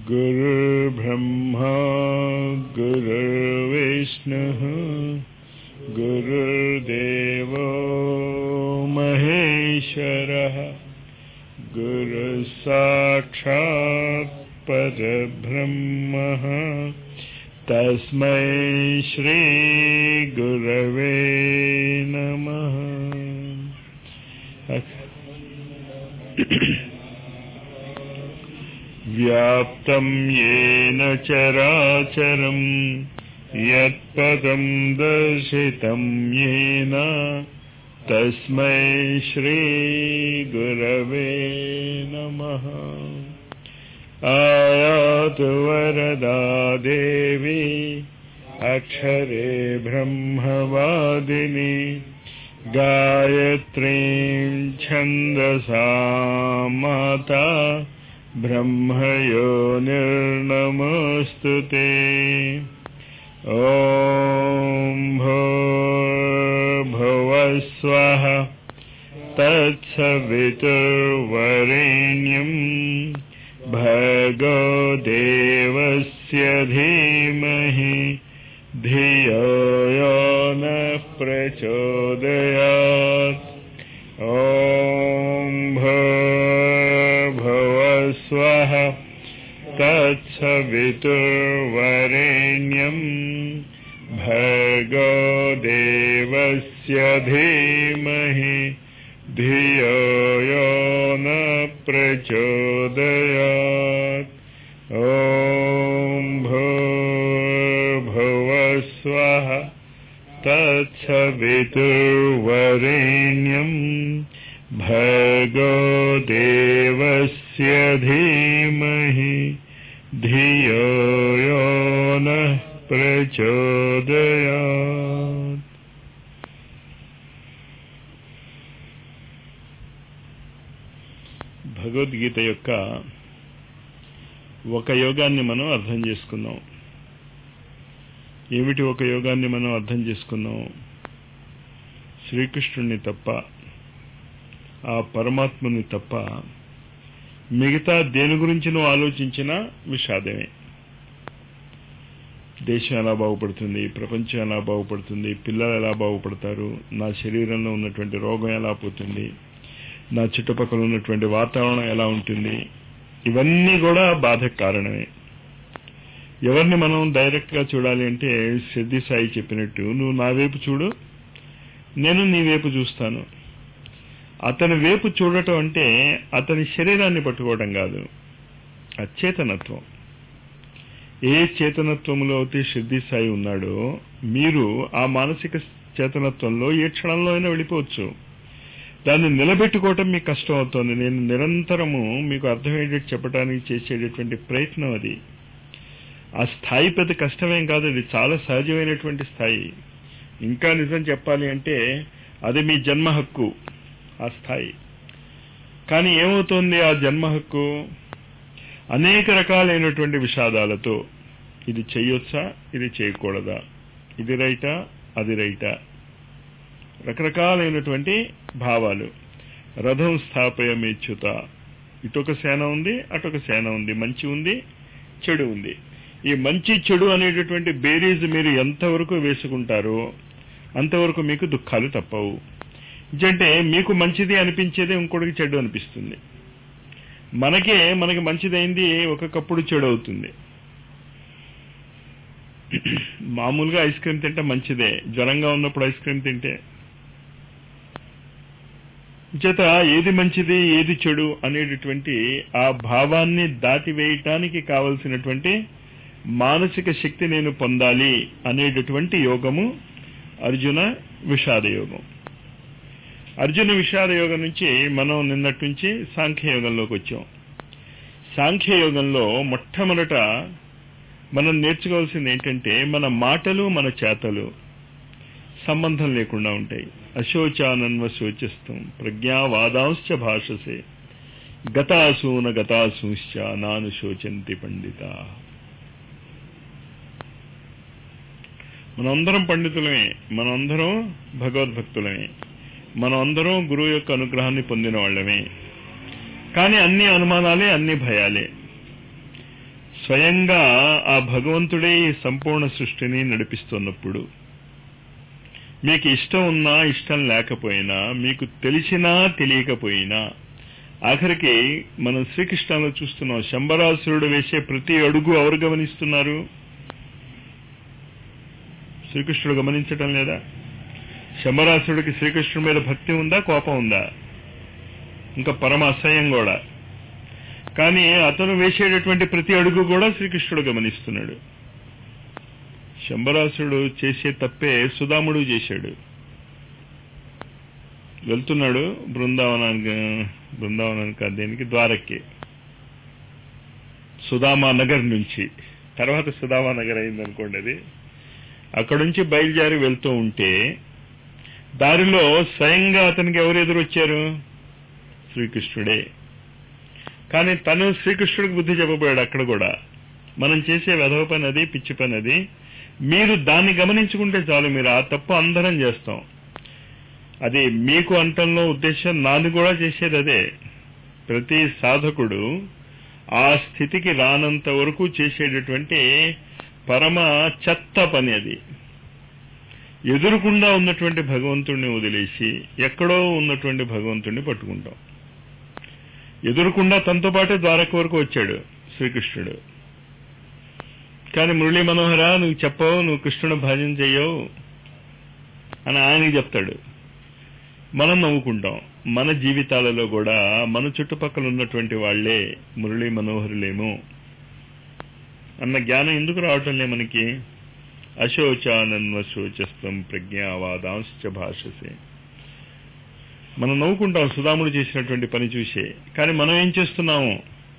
गुरुर्ब्रह्मा गुरुर्विष्णुः गुरुर्देवो महेश्वरः गुरुसाक्षात् परब्रह्मः तस्मै श्रीगुरवे नमः व्याप्तं येन चराचरम् यत्पदं दर्शितं येन तस्मै श्रीगुरवे नमः आयातु वरदा देवी अक्षरे ब्रह्मवादिनी गायत्रीं छन्दसा माता ब्रह्मयो निर्नमोऽस्तु ते ॐ भुवस्वः तत्सवितुर्वरेण्यम् भगो देवस्य धीमहि धियो यो नः प्रचोदयात् ॐ भुवस्वः तत्सवितुर्वरेण्यम् भगो देवस्य धीमहि धियो यो न प्रचोदयात् ॐ भुवस्वः तत्सवितुर्वरेण्यम् भगो देवस्य धीमहि धियो यो नः प्रचोदयात् భగవద్గీత యొక్క ఒక యోగాన్ని మనం అర్థం చేసుకున్నాం ఏమిటి ఒక యోగాన్ని మనం అర్థం చేసుకున్నాం శ్రీకృష్ణుణ్ణి తప్ప ఆ పరమాత్మని తప్ప మిగతా దేని గురించి నువ్వు ఆలోచించినా విషాదమే దేశం ఎలా బాగుపడుతుంది ప్రపంచం ఎలా బాగుపడుతుంది పిల్లలు ఎలా బాగుపడతారు నా శరీరంలో ఉన్నటువంటి రోగం ఎలా పోతుంది నా చుట్టుపక్కల ఉన్నటువంటి వాతావరణం ఎలా ఉంటుంది ఇవన్నీ కూడా బాధకు కారణమే ఎవరిని మనం డైరెక్ట్గా చూడాలి అంటే సిద్ధి సాయి చెప్పినట్టు నువ్వు నా వైపు చూడు నేను నీ వైపు చూస్తాను అతని వైపు చూడటం అంటే అతని శరీరాన్ని పట్టుకోవడం కాదు అచేతనత్వం ఏ చేతనత్వంలో అయితే సిద్ధి సాయి ఉన్నాడో మీరు ఆ మానసిక చేతనత్వంలో ఏ క్షణంలో అయినా వెళ్ళిపోవచ్చు దాన్ని నిలబెట్టుకోవటం మీకు కష్టం అవుతుంది నేను నిరంతరము మీకు అర్థమయ్యేటట్టు చెప్పడానికి చేసేటటువంటి ప్రయత్నం అది ఆ స్థాయి పెద్ద కష్టమేం కాదు అది చాలా సహజమైనటువంటి స్థాయి ఇంకా నిజం చెప్పాలి అంటే అది మీ జన్మ హక్కు ఆ స్థాయి కానీ ఏమవుతుంది ఆ జన్మ హక్కు అనేక రకాలైనటువంటి విషాదాలతో ఇది చెయ్యొచ్చా ఇది చేయకూడదా ఇది రైటా అది రైటా రకరకాలైనటువంటి భావాలు రథం స్థాపయమేచ్యుత ఇటొక సేన ఉంది అటొక సేన ఉంది మంచి ఉంది చెడు ఉంది ఈ మంచి చెడు అనేటటువంటి బేరీజ్ మీరు ఎంతవరకు వేసుకుంటారో అంతవరకు మీకు దుఃఖాలు తప్పవు అంటే మీకు మంచిది అనిపించేది ఇంకోటికి చెడు అనిపిస్తుంది మనకే మనకి మంచిదైంది ఒక్కొక్కప్పుడు చెడు అవుతుంది మామూలుగా ఐస్ క్రీమ్ తింటే మంచిదే జ్వరంగా ఉన్నప్పుడు ఐస్ క్రీమ్ తింటే చేత ఏది మంచిది ఏది చెడు అనేటటువంటి ఆ భావాన్ని దాటివేయటానికి కావలసినటువంటి మానసిక శక్తి నేను పొందాలి అనేటటువంటి యోగము అర్జున విషాద యోగం అర్జున విషాద యోగం నుంచి మనం నిన్నటి నుంచి సాంఖ్యయోగంలోకి వచ్చాం సాంఖ్యయోగంలో మొట్టమొదట మనం నేర్చుకోవాల్సింది ఏంటంటే మన మాటలు మన చేతలు సంబంధం లేకుండా ఉంటాయి అశోచానన్వ శోచిస్తాం ప్రజ్ఞావాదాంశ్చ భాషసే గతాసూన గతాసూశ్చ నాను శోచంతి పండిత మనందరం పండితులమే మనందరం భగవద్భక్తులమే మనమందరం గురువు యొక్క అనుగ్రహాన్ని పొందిన వాళ్ళమే కానీ అన్ని అనుమానాలే అన్ని భయాలే స్వయంగా ఆ భగవంతుడే ఈ సంపూర్ణ సృష్టిని నడిపిస్తున్నప్పుడు మీకు ఇష్టం ఉన్నా ఇష్టం లేకపోయినా మీకు తెలిసినా తెలియకపోయినా ఆఖరికి మనం శ్రీకృష్ణలో చూస్తున్నాం శంబరాసురుడు వేసే ప్రతి అడుగు ఎవరు గమనిస్తున్నారు శ్రీకృష్ణుడు గమనించటం లేదా శంబరాసురుడికి శ్రీకృష్ణుడి మీద భక్తి ఉందా కోపం ఉందా ఇంకా పరమ అసహ్యం కూడా కానీ అతను వేసేటటువంటి ప్రతి అడుగు కూడా శ్రీకృష్ణుడు గమనిస్తున్నాడు శంబరాసుడు చేసే తప్పే సుధాముడు చేశాడు వెళ్తున్నాడు బృందావనానికి బృందావనానికి దేనికి ద్వారక్కి సుధామా నగర్ నుంచి తర్వాత సుధామా నగర్ అయింది అనుకోండి అది అక్కడ నుంచి బయలుదేరి వెళ్తూ ఉంటే దారిలో స్వయంగా అతనికి ఎవరు ఎదురొచ్చారు శ్రీకృష్ణుడే కానీ తను శ్రీకృష్ణుడికి బుద్ధి చెప్పబోయాడు అక్కడ కూడా మనం చేసే వెధవ పని అది పిచ్చి పని అది మీరు దాన్ని గమనించుకుంటే చాలు మీరు ఆ తప్పు అందరం చేస్తాం అది మీకు అంటంలో ఉద్దేశం నాది కూడా చేసేది అదే ప్రతి సాధకుడు ఆ స్థితికి రానంత వరకు చేసేటటువంటి పరమ చెత్త పని అది ఎదురుకుండా ఉన్నటువంటి భగవంతుడిని వదిలేసి ఎక్కడో ఉన్నటువంటి భగవంతుడిని పట్టుకుంటాం ఎదురుకుండా తనతో పాటే ద్వారక వరకు వచ్చాడు శ్రీకృష్ణుడు కానీ మురళీ మనోహర నువ్వు చెప్పవు నువ్వు కృష్ణుడు భజన చెయ్యవు అని ఆయనకి చెప్తాడు మనం నవ్వుకుంటాం మన జీవితాలలో కూడా మన చుట్టుపక్కల ఉన్నటువంటి వాళ్లే మురళీ మనోహరులేమో అన్న జ్ఞానం ఎందుకు రావటం లే మనకి అశోచానన్వ శోచస్తం ప్రజ్ఞావాదాంశ భాషసే మనం నవ్వుకుంటాం సుధాముడు చేసినటువంటి పని చూసే కానీ మనం ఏం చేస్తున్నాము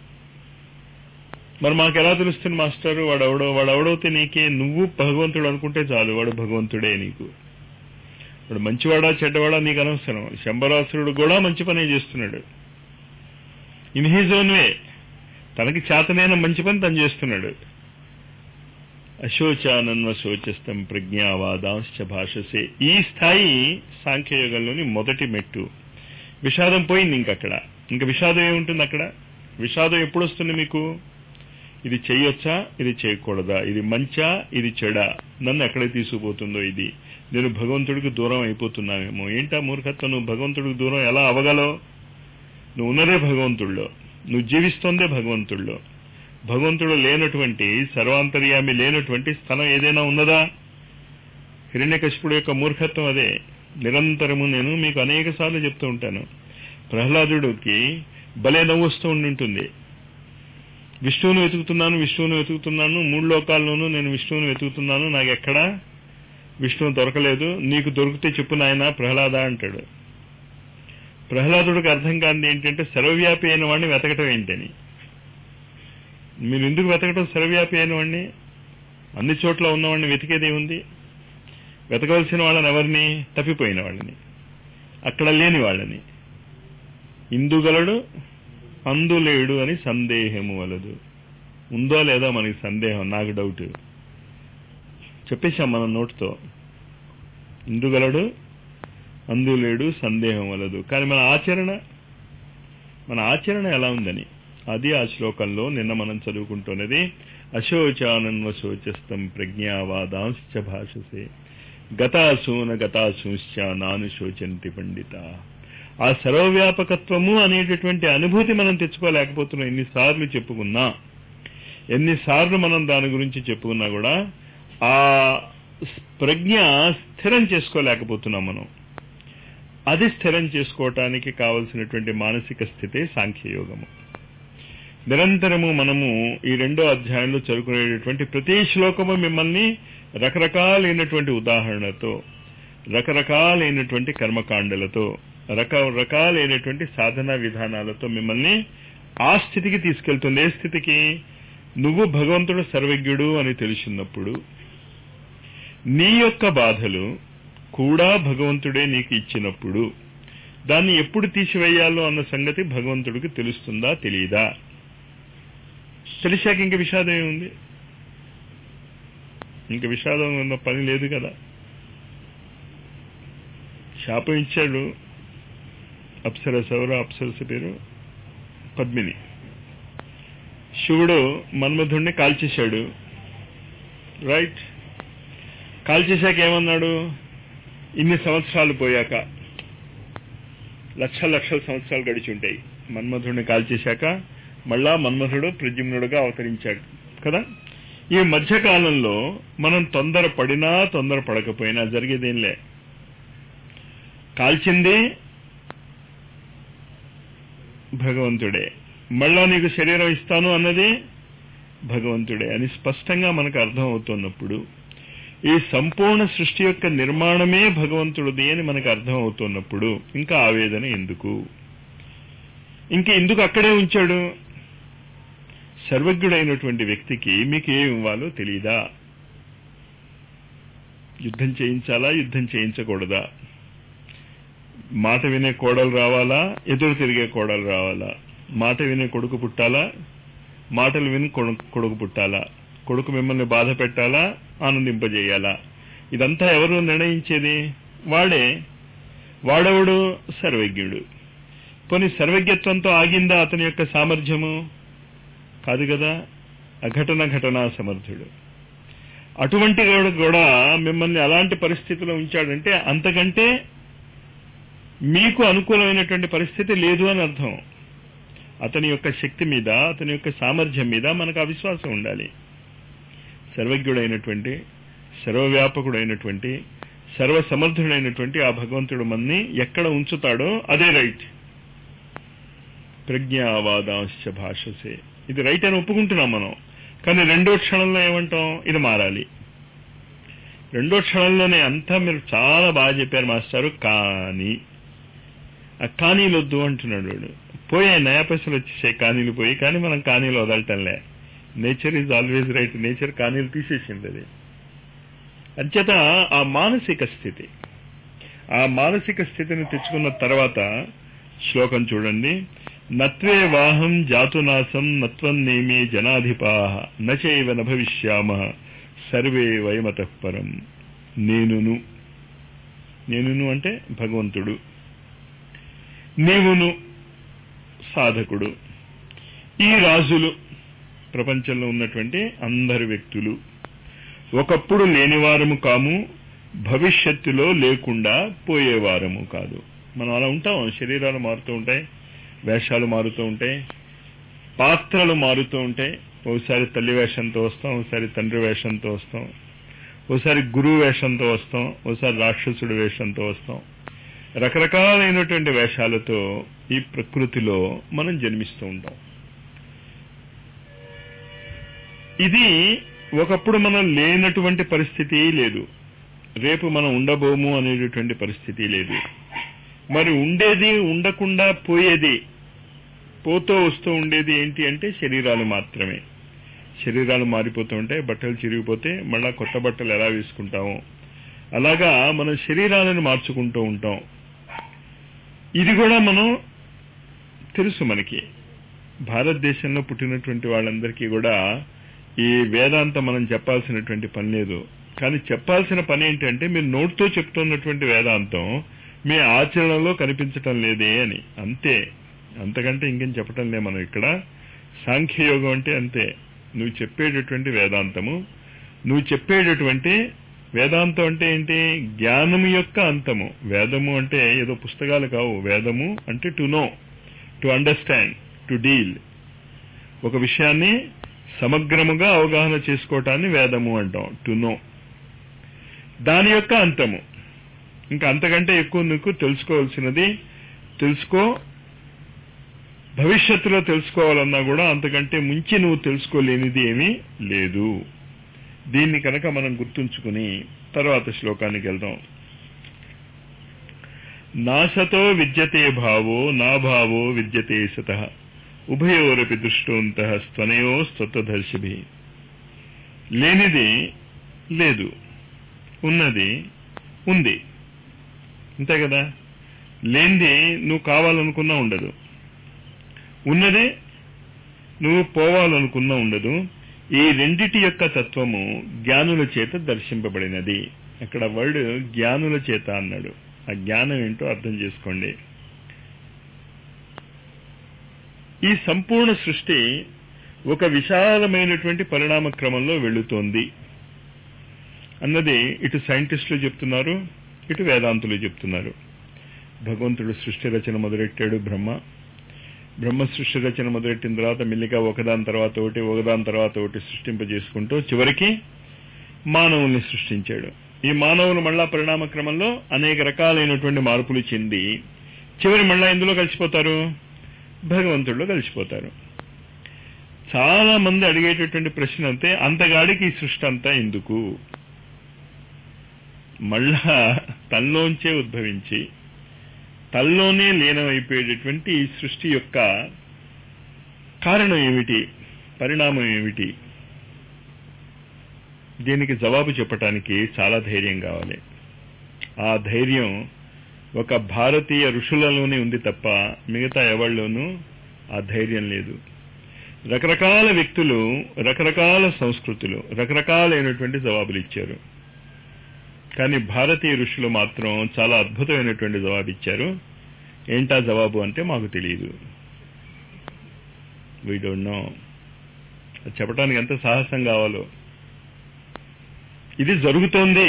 మరి మాకు ఎలా తెలుస్తుంది మాస్టర్ వాడు ఎవడో వాడు ఎవడవుతే నీకే నువ్వు భగవంతుడు అనుకుంటే చాలు వాడు భగవంతుడే నీకు వాడు మంచివాడా చెడ్డవాడా నీకు అనవసరం శంబరాసురుడు కూడా మంచి పనే చేస్తున్నాడు ఇన్ హీజ్ ఓన్ వే తనకి చేతనైన మంచి పని తను చేస్తున్నాడు అశోచానన్వ శోచస్తం ప్రజ్ఞావాదాంశ భాషసే ఈ స్థాయి సాంఖ్యయోగంలోని మొదటి మెట్టు విషాదం పోయింది ఇంకక్కడ ఇంకా విషాదం ఏముంటుంది అక్కడ విషాదం ఎప్పుడు వస్తుంది మీకు ఇది చేయొచ్చా ఇది చేయకూడదా ఇది మంచా ఇది చెడా నన్ను ఎక్కడ తీసుకుపోతుందో ఇది నేను భగవంతుడికి దూరం అయిపోతున్నానేమో ఏంటా మూర్ఖత్వం నువ్వు భగవంతుడికి దూరం ఎలా అవగలవు నువ్వు ఉన్నదే భగవంతుడిలో నువ్వు జీవిస్తోందే భగవంతుడిలో భగవంతుడు లేనటువంటి సర్వాంతర్యామి లేనటువంటి స్థలం ఏదైనా ఉన్నదా హిరణ్యకశిపుడు యొక్క మూర్ఖత్వం అదే నిరంతరము నేను మీకు అనేక సార్లు చెప్తూ ఉంటాను ప్రహ్లాదుడికి భలే నవ్వు వస్తూ ఉండింటుంది విష్ణువును వెతుకుతున్నాను విష్ణువును వెతుకుతున్నాను మూడు లోకాల్లోనూ నేను విష్ణువును వెతుకుతున్నాను నాకు ఎక్కడా విష్ణువు దొరకలేదు నీకు దొరికితే చెప్పు నాయన ప్రహ్లాద అంటాడు ప్రహ్లాదుడికి అర్థం కానిది ఏంటంటే సర్వవ్యాపి అయిన వాడిని వెతకటం ఏంటని మీరు ఎందుకు వెతకటం సర్వవ్యాపి అయిన వాడిని అన్ని చోట్ల ఉన్నవాడిని వెతికేది ఉంది వెతకవలసిన వాళ్ళని ఎవరిని తప్పిపోయిన వాళ్ళని అక్కడ లేని వాళ్ళని ఇందుగలడు అందులేడు అని సందేహము వలదు ఉందో లేదో మనకి సందేహం నాకు డౌట్ చెప్పేశాం మనం నోటుతో ఇందుగలడు అందులేడు సందేహం వలదు కానీ మన ఆచరణ మన ఆచరణ ఎలా ఉందని అది ఆ శ్లోకంలో నిన్న మనం చదువుకుంటున్నది అశోచానన్వ శోచస్తం ప్రజ్ఞావాదాంశ్చ భాషసే గతాసూన గతాసూశ్చ నాను శోచంతి పండిత ఆ సర్వవ్యాపకత్వము అనేటటువంటి అనుభూతి మనం తెచ్చుకోలేకపోతున్నాం ఎన్నిసార్లు చెప్పుకున్నా ఎన్నిసార్లు మనం దాని గురించి చెప్పుకున్నా కూడా ఆ ప్రజ్ఞ స్థిరం చేసుకోలేకపోతున్నాం మనం అది స్థిరం చేసుకోవటానికి కావలసినటువంటి మానసిక స్థితే సాంఖ్యయోగము నిరంతరము మనము ఈ రెండో అధ్యాయంలో చదువుకునేటటువంటి ప్రతి శ్లోకము మిమ్మల్ని రకరకాలైనటువంటి ఉదాహరణతో రకరకాలైనటువంటి కర్మకాండలతో రకరకాలైనటువంటి సాధనా విధానాలతో మిమ్మల్ని ఆ స్థితికి తీసుకెళ్తుంది ఏ స్థితికి నువ్వు భగవంతుడు సర్వజ్ఞుడు అని తెలిసినప్పుడు నీ యొక్క బాధలు కూడా భగవంతుడే నీకు ఇచ్చినప్పుడు దాన్ని ఎప్పుడు తీసివేయాలో అన్న సంగతి భగవంతుడికి తెలుస్తుందా తెలియదా తెలిసాక ఇంక విషాదం ఏముంది ఇంక విషాదం ఉన్న పని లేదు కదా శాపం ఇచ్చాడు అప్సరస ఎవరో అప్సరస పేరు పద్మిని శివుడు మన్మధుణ్ణి కాల్చేశాడు రైట్ కాల్చేశాక ఏమన్నాడు ఇన్ని సంవత్సరాలు పోయాక లక్షల లక్షల సంవత్సరాలు గడిచి ఉంటాయి మన్మధుడిని కాల్చేశాక మళ్ళా మన్మధుడు ప్రద్యుమ్నుడుగా అవతరించాడు కదా ఈ మధ్యకాలంలో మనం తొందర పడినా తొందర పడకపోయినా జరిగేదేంలే కాల్చింది భగవంతుడే మళ్ళా నీకు శరీరం ఇస్తాను అన్నది భగవంతుడే అని స్పష్టంగా మనకు అర్థం అవుతున్నప్పుడు ఈ సంపూర్ణ సృష్టి యొక్క నిర్మాణమే భగవంతుడిది అని మనకు అర్థం అవుతున్నప్పుడు ఇంకా ఆవేదన ఎందుకు ఇంకా ఎందుకు అక్కడే ఉంచాడు సర్వజ్ఞుడైనటువంటి వ్యక్తికి మీకు ఏం ఇవ్వాలో తెలియదా యుద్ధం చేయించాలా యుద్ధం చేయించకూడదా మాట వినే కోడలు రావాలా ఎదురు తిరిగే కోడలు రావాలా మాట వినే కొడుకు పుట్టాలా మాటలు విని కొడుకు పుట్టాలా కొడుకు మిమ్మల్ని బాధ పెట్టాలా ఆనందింపజేయాలా ఇదంతా ఎవరు నిర్ణయించేది వాడే వాడెవడు సర్వజ్ఞుడు పోనీ సర్వజ్ఞత్వంతో ఆగిందా అతని యొక్క సామర్థ్యము కాదు కదా అఘటన ఘటనా సమర్థుడు అటువంటి వాడు కూడా మిమ్మల్ని అలాంటి పరిస్థితిలో ఉంచాడంటే అంతకంటే మీకు అనుకూలమైనటువంటి పరిస్థితి లేదు అని అర్థం అతని యొక్క శక్తి మీద అతని యొక్క సామర్థ్యం మీద మనకు అవిశ్వాసం ఉండాలి సర్వజ్ఞుడైనటువంటి సర్వవ్యాపకుడైనటువంటి సర్వసమర్థుడైనటువంటి ఆ భగవంతుడు మన్ని ఎక్కడ ఉంచుతాడో అదే రైట్ ప్రజ్ఞావాదాంశ భాషసే ఇది రైట్ అని ఒప్పుకుంటున్నాం మనం కానీ రెండో క్షణంలో ఏమంటాం ఇది మారాలి రెండో క్షణంలోనే అంతా మీరు చాలా బాగా చెప్పారు మాస్టారు కానీ ఆ కానీలు వద్దు అంటున్నాడు వాడు పోయాయి నయా పైసలు వచ్చేసాయి కానీలు పోయి కానీ మనం కానీలు వదలటంలే nature is always right nature కానీలు తీసేసింది అది అంచేత ఆ మానసిక స్థితి ఆ మానసిక స్థితిని తెచ్చుకున్న తర్వాత శ్లోకం చూడండి నత్వే వాహం జాతునాశం నత్వం నేమి జనాధిపా నచైవ నభవిష్యామ సర్వే వయమత పరం నేనును నేనును అంటే భగవంతుడు నీవును సాధకుడు ఈ రాజులు ప్రపంచంలో ఉన్నటువంటి అందరి వ్యక్తులు ఒకప్పుడు లేనివారము కాము భవిష్యత్తులో లేకుండా పోయేవారము కాదు మనం అలా ఉంటాం శరీరాలు మారుతూ ఉంటాయి వేషాలు మారుతూ ఉంటాయి పాత్రలు మారుతూ ఉంటాయి ఓసారి తల్లి వేషంతో వస్తాం ఓసారి తండ్రి వేషంతో వస్తాం ఓసారి గురువు వేషంతో వస్తాం ఓసారి రాక్షసుడి వేషంతో వస్తాం రకరకాలైనటువంటి వేషాలతో ఈ ప్రకృతిలో మనం జన్మిస్తూ ఉంటాం ఇది ఒకప్పుడు మనం లేనటువంటి పరిస్థితి లేదు రేపు మనం ఉండబోము అనేటటువంటి పరిస్థితి లేదు మరి ఉండేది ఉండకుండా పోయేది పోతూ వస్తూ ఉండేది ఏంటి అంటే శరీరాలు మాత్రమే శరీరాలు మారిపోతూ ఉంటాయి బట్టలు చిరిగిపోతే మళ్ళా కొత్త బట్టలు ఎలా వేసుకుంటాము అలాగా మనం శరీరాలను మార్చుకుంటూ ఉంటాం ఇది కూడా మనం తెలుసు మనకి భారతదేశంలో పుట్టినటువంటి వాళ్ళందరికీ కూడా ఈ వేదాంతం మనం చెప్పాల్సినటువంటి పని లేదు కానీ చెప్పాల్సిన పని ఏంటంటే మీరు నోటితో చెప్తున్నటువంటి వేదాంతం మీ ఆచరణలో కనిపించటం లేదే అని అంతే అంతకంటే ఇంకేం చెప్పటం లే మనం ఇక్కడ సాంఖ్యయోగం అంటే అంతే నువ్వు చెప్పేటటువంటి వేదాంతము నువ్వు చెప్పేటటువంటి వేదాంతం అంటే ఏంటి జ్ఞానము యొక్క అంతము వేదము అంటే ఏదో పుస్తకాలు కావు వేదము అంటే to know to understand to deal ఒక విషయాన్ని సమగ్రముగా అవగాహన చేసుకోవటాన్ని వేదము అంటాం టు నో దాని యొక్క అంతము ఇంకా అంతకంటే ఎక్కువ నీకు తెలుసుకోవాల్సినది తెలుసుకో భవిష్యత్తులో తెలుసుకోవాలన్నా కూడా అంతకంటే ముంచి నువ్వు తెలుసుకోలేనిది ఏమీ లేదు దీన్ని కనుక మనం గుర్తుంచుకుని తర్వాత శ్లోకానికి వెళ్దాం నాసతో విద్యతే భావో నా భావో విద్యతే సత ఉభయోరపి దృష్టోంత స్తనయో స్తత్వదర్శిభి లేనిది లేదు ఉన్నది ఉంది అంతే కదా లేనిది నువ్వు కావాలనుకున్నా ఉండదు ఉన్నది నువ్వు పోవాలనుకున్నా ఉండదు ఈ రెండిటి యొక్క తత్వము జ్ఞానుల చేత దర్శింపబడినది అక్కడ వర్డ్ జ్ఞానుల చేత అన్నాడు ఆ జ్ఞానం ఏంటో అర్థం చేసుకోండి ఈ సంపూర్ణ సృష్టి ఒక విశాలమైనటువంటి పరిణామ క్రమంలో వెళుతోంది అన్నది ఇటు సైంటిస్టులు చెప్తున్నారు ఇటు వేదాంతులు చెప్తున్నారు భగవంతుడు సృష్టి రచన మొదలెట్టాడు బ్రహ్మ బ్రహ్మ సృష్టి రచన మొదలెట్టిన తర్వాత మెల్లిగా ఒకదాని తర్వాత ఒకటి ఒకదాని తర్వాత ఒకటి సృష్టింపజేసుకుంటూ చివరికి మానవుల్ని సృష్టించాడు ఈ మానవులు మళ్ళా పరిణామ క్రమంలో అనేక రకాలైనటువంటి మార్పులు చెంది చివరి మళ్ళా ఎందులో కలిసిపోతారు భగవంతుడిలో కలిసిపోతారు చాలా మంది అడిగేటటువంటి ప్రశ్న అంతే అంతగాడికి ఈ సృష్టి అంతా ఎందుకు మళ్ళా తనలోంచే ఉద్భవించి తనలోనే లీనమైపోయేటటువంటి ఈ సృష్టి యొక్క కారణం ఏమిటి పరిణామం ఏమిటి దీనికి జవాబు చెప్పటానికి చాలా ధైర్యం కావాలి ఆ ధైర్యం ఒక భారతీయ ఋషులలోనే ఉంది తప్ప మిగతా ఎవరిలోనూ ఆ ధైర్యం లేదు రకరకాల వ్యక్తులు రకరకాల సంస్కృతులు రకరకాలైనటువంటి జవాబులు ఇచ్చారు కానీ భారతీయ ఋషులు మాత్రం చాలా అద్భుతమైనటువంటి జవాబు ఇచ్చారు ఏంటా జవాబు అంటే మాకు తెలియదు వీ డోంట్ నో చెప్పడానికి ఎంత సాహసం కావాలో ఇది జరుగుతోంది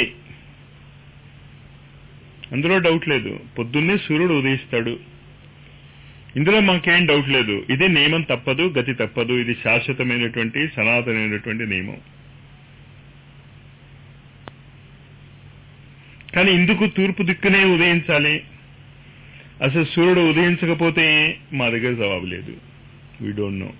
అందులో డౌట్ లేదు పొద్దున్నే సూర్యుడు ఉదయిస్తాడు ఇందులో మాకేం డౌట్ లేదు ఇది నియమం తప్పదు గతి తప్పదు ఇది శాశ్వతమైనటువంటి సనాతనమైనటువంటి నియమం కానీ ఇందుకు తూర్పు దిక్కునే ఉదయించాలి అసలు సూర్యుడు ఉదయించకపోతే మా దగ్గర జవాబు లేదు వీ డోంట్ నో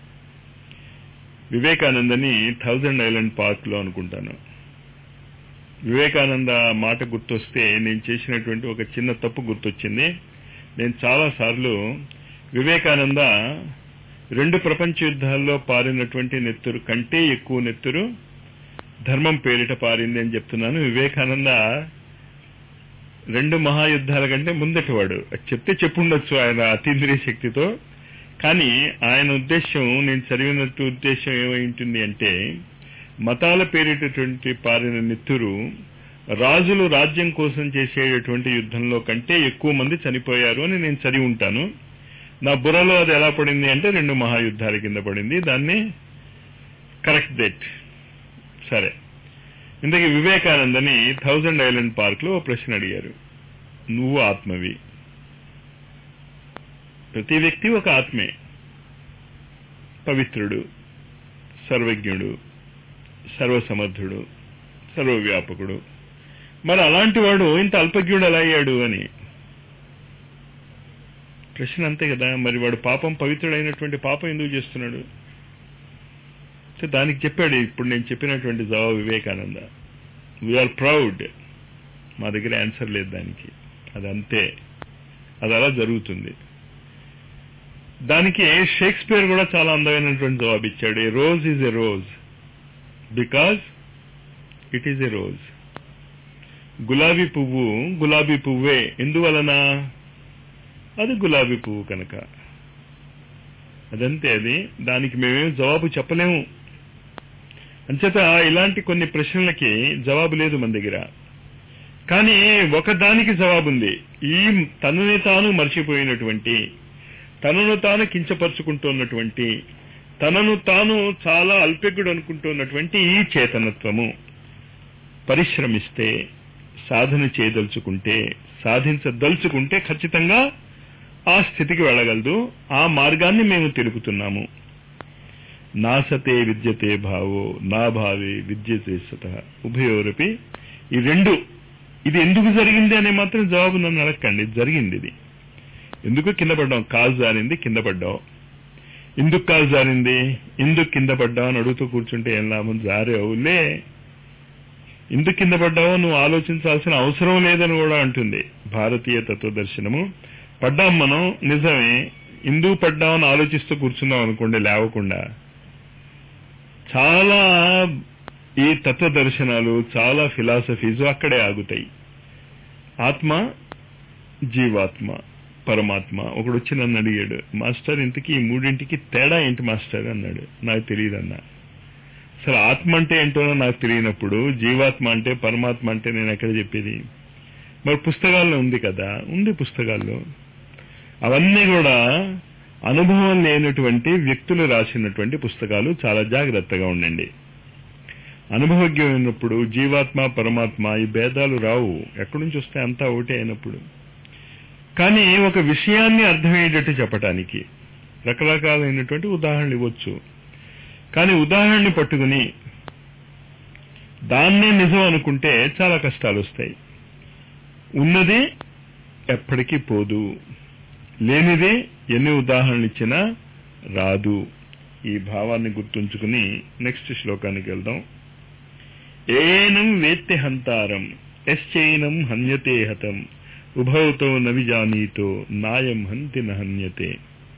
వివేకానందని థౌజండ్ ఐలాండ్ పార్క్ లో అనుకుంటాను వివేకానంద మాట గుర్తొస్తే నేను చేసినటువంటి ఒక చిన్న తప్పు గుర్తొచ్చింది నేను చాలా సార్లు వివేకానంద రెండు ప్రపంచ యుద్ధాల్లో పారినటువంటి నెత్తురు కంటే ఎక్కువ నెత్తురు ధర్మం పేరిట పారింది అని చెప్తున్నాను వివేకానంద రెండు మహాయుద్ధాల కంటే ముందటివాడు చెప్తే చెప్పుండొచ్చు ఆయన అతీంద్రియ శక్తితో కానీ ఆయన ఉద్దేశం నేను చదివినట్టు ఉద్దేశం ఏమై ఉంటుంది అంటే మతాల పేరిటటువంటి పారిన నెత్తురు రాజులు రాజ్యం కోసం చేసేటటువంటి యుద్ధంలో కంటే ఎక్కువ మంది చనిపోయారు అని నేను చదివి ఉంటాను నా బుర్రలో అది ఎలా పడింది అంటే రెండు మహాయుద్ధాల కింద పడింది దాన్ని కరెక్ట్ దట్ సరే ఇంతకీ వివేకానందని థౌజండ్ ఐలాండ్ పార్క్ లో ప్రశ్న అడిగారు నువ్వు ఆత్మవి ప్రతి వ్యక్తి ఒక ఆత్మే పవిత్రుడు సర్వజ్ఞుడు సర్వసమర్థుడు సర్వవ్యాపకుడు మరి అలాంటి వాడు ఇంత అల్పజ్ఞుడు ఎలా అయ్యాడు అని ప్రశ్న అంతే కదా మరి వాడు పాపం పవిత్రుడైనటువంటి పాపం ఎందుకు చేస్తున్నాడు సో దానికి చెప్పాడు ఇప్పుడు నేను చెప్పినటువంటి జవాబు వివేకానంద వీఆర్ ప్రౌడ్ మా దగ్గర ఆన్సర్ లేదు దానికి అది అంతే అది అలా జరుగుతుంది దానికి షేక్స్పియర్ కూడా చాలా అందమైనటువంటి జవాబు ఇచ్చాడు a rose is a rose because it is a rose గులాబీ పువ్వు గులాబీ పువ్వే ఎందువలన అది గులాబీ పువ్వు కనుక అదంతే అది దానికి మేమేం జవాబు చెప్పలేము అంచేత ఇలాంటి కొన్ని ప్రశ్నలకి జవాబు లేదు మన దగ్గర కానీ ఒకదానికి జవాబుంది ఈ తనని తాను మర్చిపోయినటువంటి తనను తాను కించపరుచుకుంటున్నటువంటి తనను తాను చాలా అల్పెగ్గుడు అనుకుంటున్నటువంటి ఈ చేతనత్వము పరిశ్రమిస్తే సాధన చేయదలుచుకుంటే సాధించదలుచుకుంటే ఖచ్చితంగా ఆ స్థితికి వెళ్ళగలదు ఆ మార్గాన్ని మేము తెలుపుతున్నాము నాసతే విద్యతే భావో నా భావే విద్యతే సత ఉభయోరపి ఈ రెండు ఇది ఎందుకు జరిగింది అనే మాత్రం జవాబు నన్ను అడగండి జరిగింది ఇది ఎందుకు కింద పడ్డాం కాలు జారింది కింద పడ్డావు ఎందుకు కాలు జారింది ఎందుకు కింద పడ్డావు అని అడుగుతూ కూర్చుంటే ఏం లాభం జారేవులే ఎందుకు కింద పడ్డావో నువ్వు ఆలోచించాల్సిన అవసరం లేదని కూడా అంటుంది భారతీయ తత్వదర్శనము పడ్డాం మనం నిజమే ఎందుకు పడ్డామని ఆలోచిస్తూ కూర్చున్నాం అనుకోండి లేవకుండా చాలా ఈ తత్వ దర్శనాలు చాలా ఫిలాసఫీస్ అక్కడే ఆగుతాయి ఆత్మ జీవాత్మ పరమాత్మ ఒకడు వచ్చి నన్ను అడిగాడు మాస్టర్ ఇంతకీ ఈ మూడింటికి తేడా ఏంటి మాస్టర్ అన్నాడు నాకు తెలియదు అన్నా అసలు ఆత్మ అంటే ఏంటో నాకు తెలియనప్పుడు జీవాత్మ అంటే పరమాత్మ అంటే నేను ఎక్కడ చెప్పేది మరి పుస్తకాల్లో ఉంది కదా ఉంది పుస్తకాల్లో అవన్నీ కూడా అనుభవం లేనటువంటి వ్యక్తులు రాసినటువంటి పుస్తకాలు చాలా జాగ్రత్తగా ఉండండి అనుభవజ్ఞమైనప్పుడు జీవాత్మ పరమాత్మ ఈ భేదాలు రావు ఎక్కడి నుంచి వస్తే అంతా ఒకటే అయినప్పుడు కానీ ఒక విషయాన్ని అర్థమయ్యేటట్టు చెప్పటానికి రకరకాలైనటువంటి ఉదాహరణలు ఇవ్వచ్చు కానీ ఉదాహరణని పట్టుకుని దాన్నే నిజం అనుకుంటే చాలా కష్టాలు వస్తాయి ఉన్నది ఎప్పటికీ పోదు లేనిది ఎన్ని ఉదాహరణలు ఇచ్చినా రాదు ఈ భావాన్ని గుర్తుంచుకుని నెక్స్ట్ శ్లోకానికి వెళ్దాం ఏనం వేత్తి హంతారం ఎశ్చైనం హన్యతే హతం ఉభవతో నవిజానీతో నాయం హంతి నహన్యతే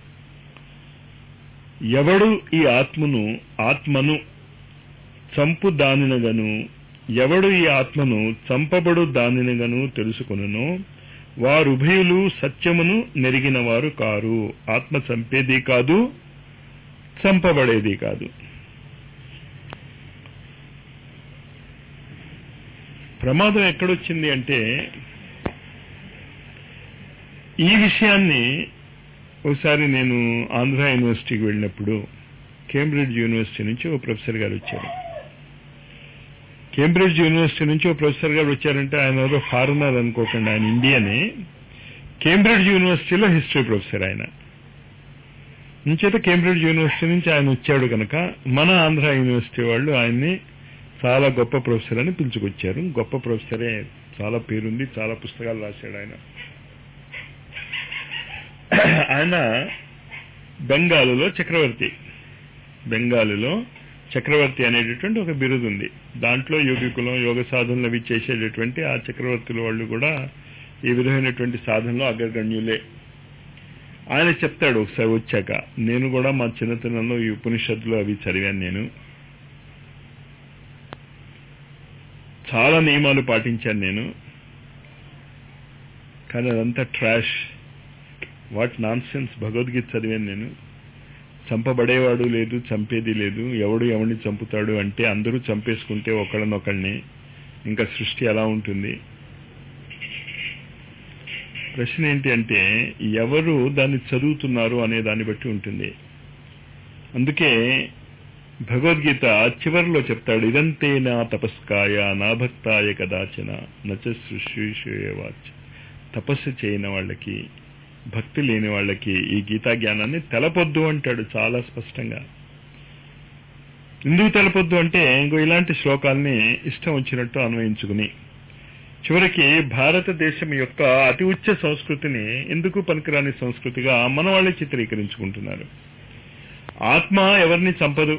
ఎవడు ఈ ఆత్మను ఆత్మను చంపు దానినగను ఎవడు ఈ ఆత్మను చంపబడు దానినగను తెలుసుకొనునో వారుభయులు సత్యమును నెరిగిన వారు కారు ఆత్మ చంపేది కాదు చంపబడేది కాదు ప్రమాదం ఎక్కడొచ్చింది అంటే ఈ విషయాన్ని ఒకసారి నేను ఆంధ్ర యూనివర్సిటీకి వెళ్ళినప్పుడు కేంబ్రిడ్జ్ యూనివర్సిటీ నుంచి ఒక ప్రొఫెసర్ గారు వచ్చారు కేంబ్రిడ్జ్ యూనివర్సిటీ నుంచి ఒక ప్రొఫెసర్ గారు వచ్చారంటే ఆయన ఎవరో ఫారినర్ అనుకోకండి ఆయన ఇండియనే కేంబ్రిడ్జ్ యూనివర్సిటీలో హిస్టరీ ప్రొఫెసర్ ఆయన నుంచేత కేంబ్రిడ్జ్ యూనివర్సిటీ నుంచి ఆయన వచ్చాడు కనుక మన ఆంధ్ర యూనివర్సిటీ వాళ్ళు ఆయన్ని చాలా గొప్ప ప్రొఫెసర్ అని పిలుచుకొచ్చారు గొప్ప ప్రొఫెసరే చాలా పేరుంది చాలా పుస్తకాలు రాశాడు ఆయన ఆయన బెంగాలులో చక్రవర్తి బెంగాలులో చక్రవర్తి అనేటటువంటి ఒక బిరుదు ఉంది దాంట్లో యోగికులం యోగ సాధనలు అవి చేసేటటువంటి ఆ చక్రవర్తుల వాళ్ళు కూడా ఈ విధమైనటువంటి సాధనలో అగ్రగణ్యులే ఆయన చెప్తాడు ఒకసారి వచ్చాక నేను కూడా మా చిన్నతనంలో ఈ ఉపనిషత్తులు అవి చదివాను నేను చాలా నియమాలు పాటించాను నేను కానీ అదంతా trash what nonsense Bhagavad Gita చదివాను నేను చంపబడేవాడు లేదు చంపేది లేదు ఎవడు ఎవరిని చంపుతాడు అంటే అందరూ చంపేసుకుంటే ఒకళ్ళనొకళ్ళని ఇంకా సృష్టి ఎలా ఉంటుంది ప్రశ్న ఏంటి అంటే ఎవరు దాన్ని చదువుతున్నారు అనే దాన్ని బట్టి ఉంటుంది అందుకే భగవద్గీత చివరిలో చెప్తాడు ఇదంతే నా తపస్కాయ నా భక్తాయ కదాచన నచ సృష్టివాచ్ తపస్సు చేయని వాళ్ళకి భక్తి లేని వాళ్ళకి ఈ గీతా జ్ఞానాన్ని తెలపొద్దు అంటాడు చాలా స్పష్టంగా ఎందుకు తెలపొద్దు అంటే ఇంకో ఇలాంటి శ్లోకాల్ని ఇష్టం వచ్చినట్టు అన్వయించుకుని చివరికి భారతదేశం యొక్క అతి ఉచ్చ సంస్కృతిని ఎందుకు పనికిరాని సంస్కృతిగా మన వాళ్ళే చిత్రీకరించుకుంటున్నారు ఆత్మ ఎవరిని చంపదు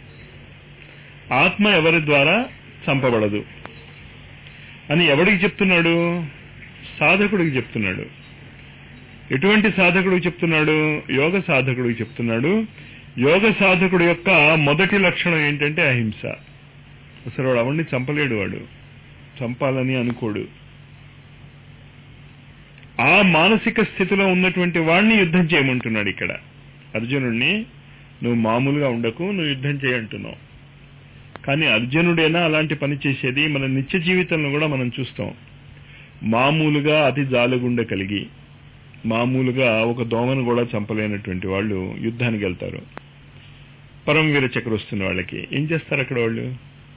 ఆత్మ ఎవరి ద్వారా చంపబడదు అని ఎవడికి చెప్తున్నాడు సాధకుడికి చెప్తున్నాడు ఎటువంటి సాధకుడికి చెప్తున్నాడు యోగ సాధకుడికి చెప్తున్నాడు యోగ సాధకుడు యొక్క మొదటి లక్షణం ఏంటంటే అహింస అసలు వాడు అవన్నీ చంపలేడు వాడు చంపాలని అనుకోడు ఆ మానసిక స్థితిలో ఉన్నటువంటి వాడిని యుద్ధం చేయమంటున్నాడు ఇక్కడ అర్జునుడిని నువ్వు మామూలుగా ఉండకు నువ్వు యుద్ధం చేయంటున్నావు కానీ అర్జునుడేనా అలాంటి పని చేసేది మన నిత్య జీవితంలో కూడా మనం చూస్తాం మామూలుగా అతి జాలగుండె కలిగి మామూలుగా ఒక దోమను కూడా చంపలేనటువంటి వాళ్ళు యుద్ధానికి వెళ్తారు పరమవీర చక్ర వస్తున్న వాళ్ళకి ఏం చేస్తారు అక్కడ వాళ్ళు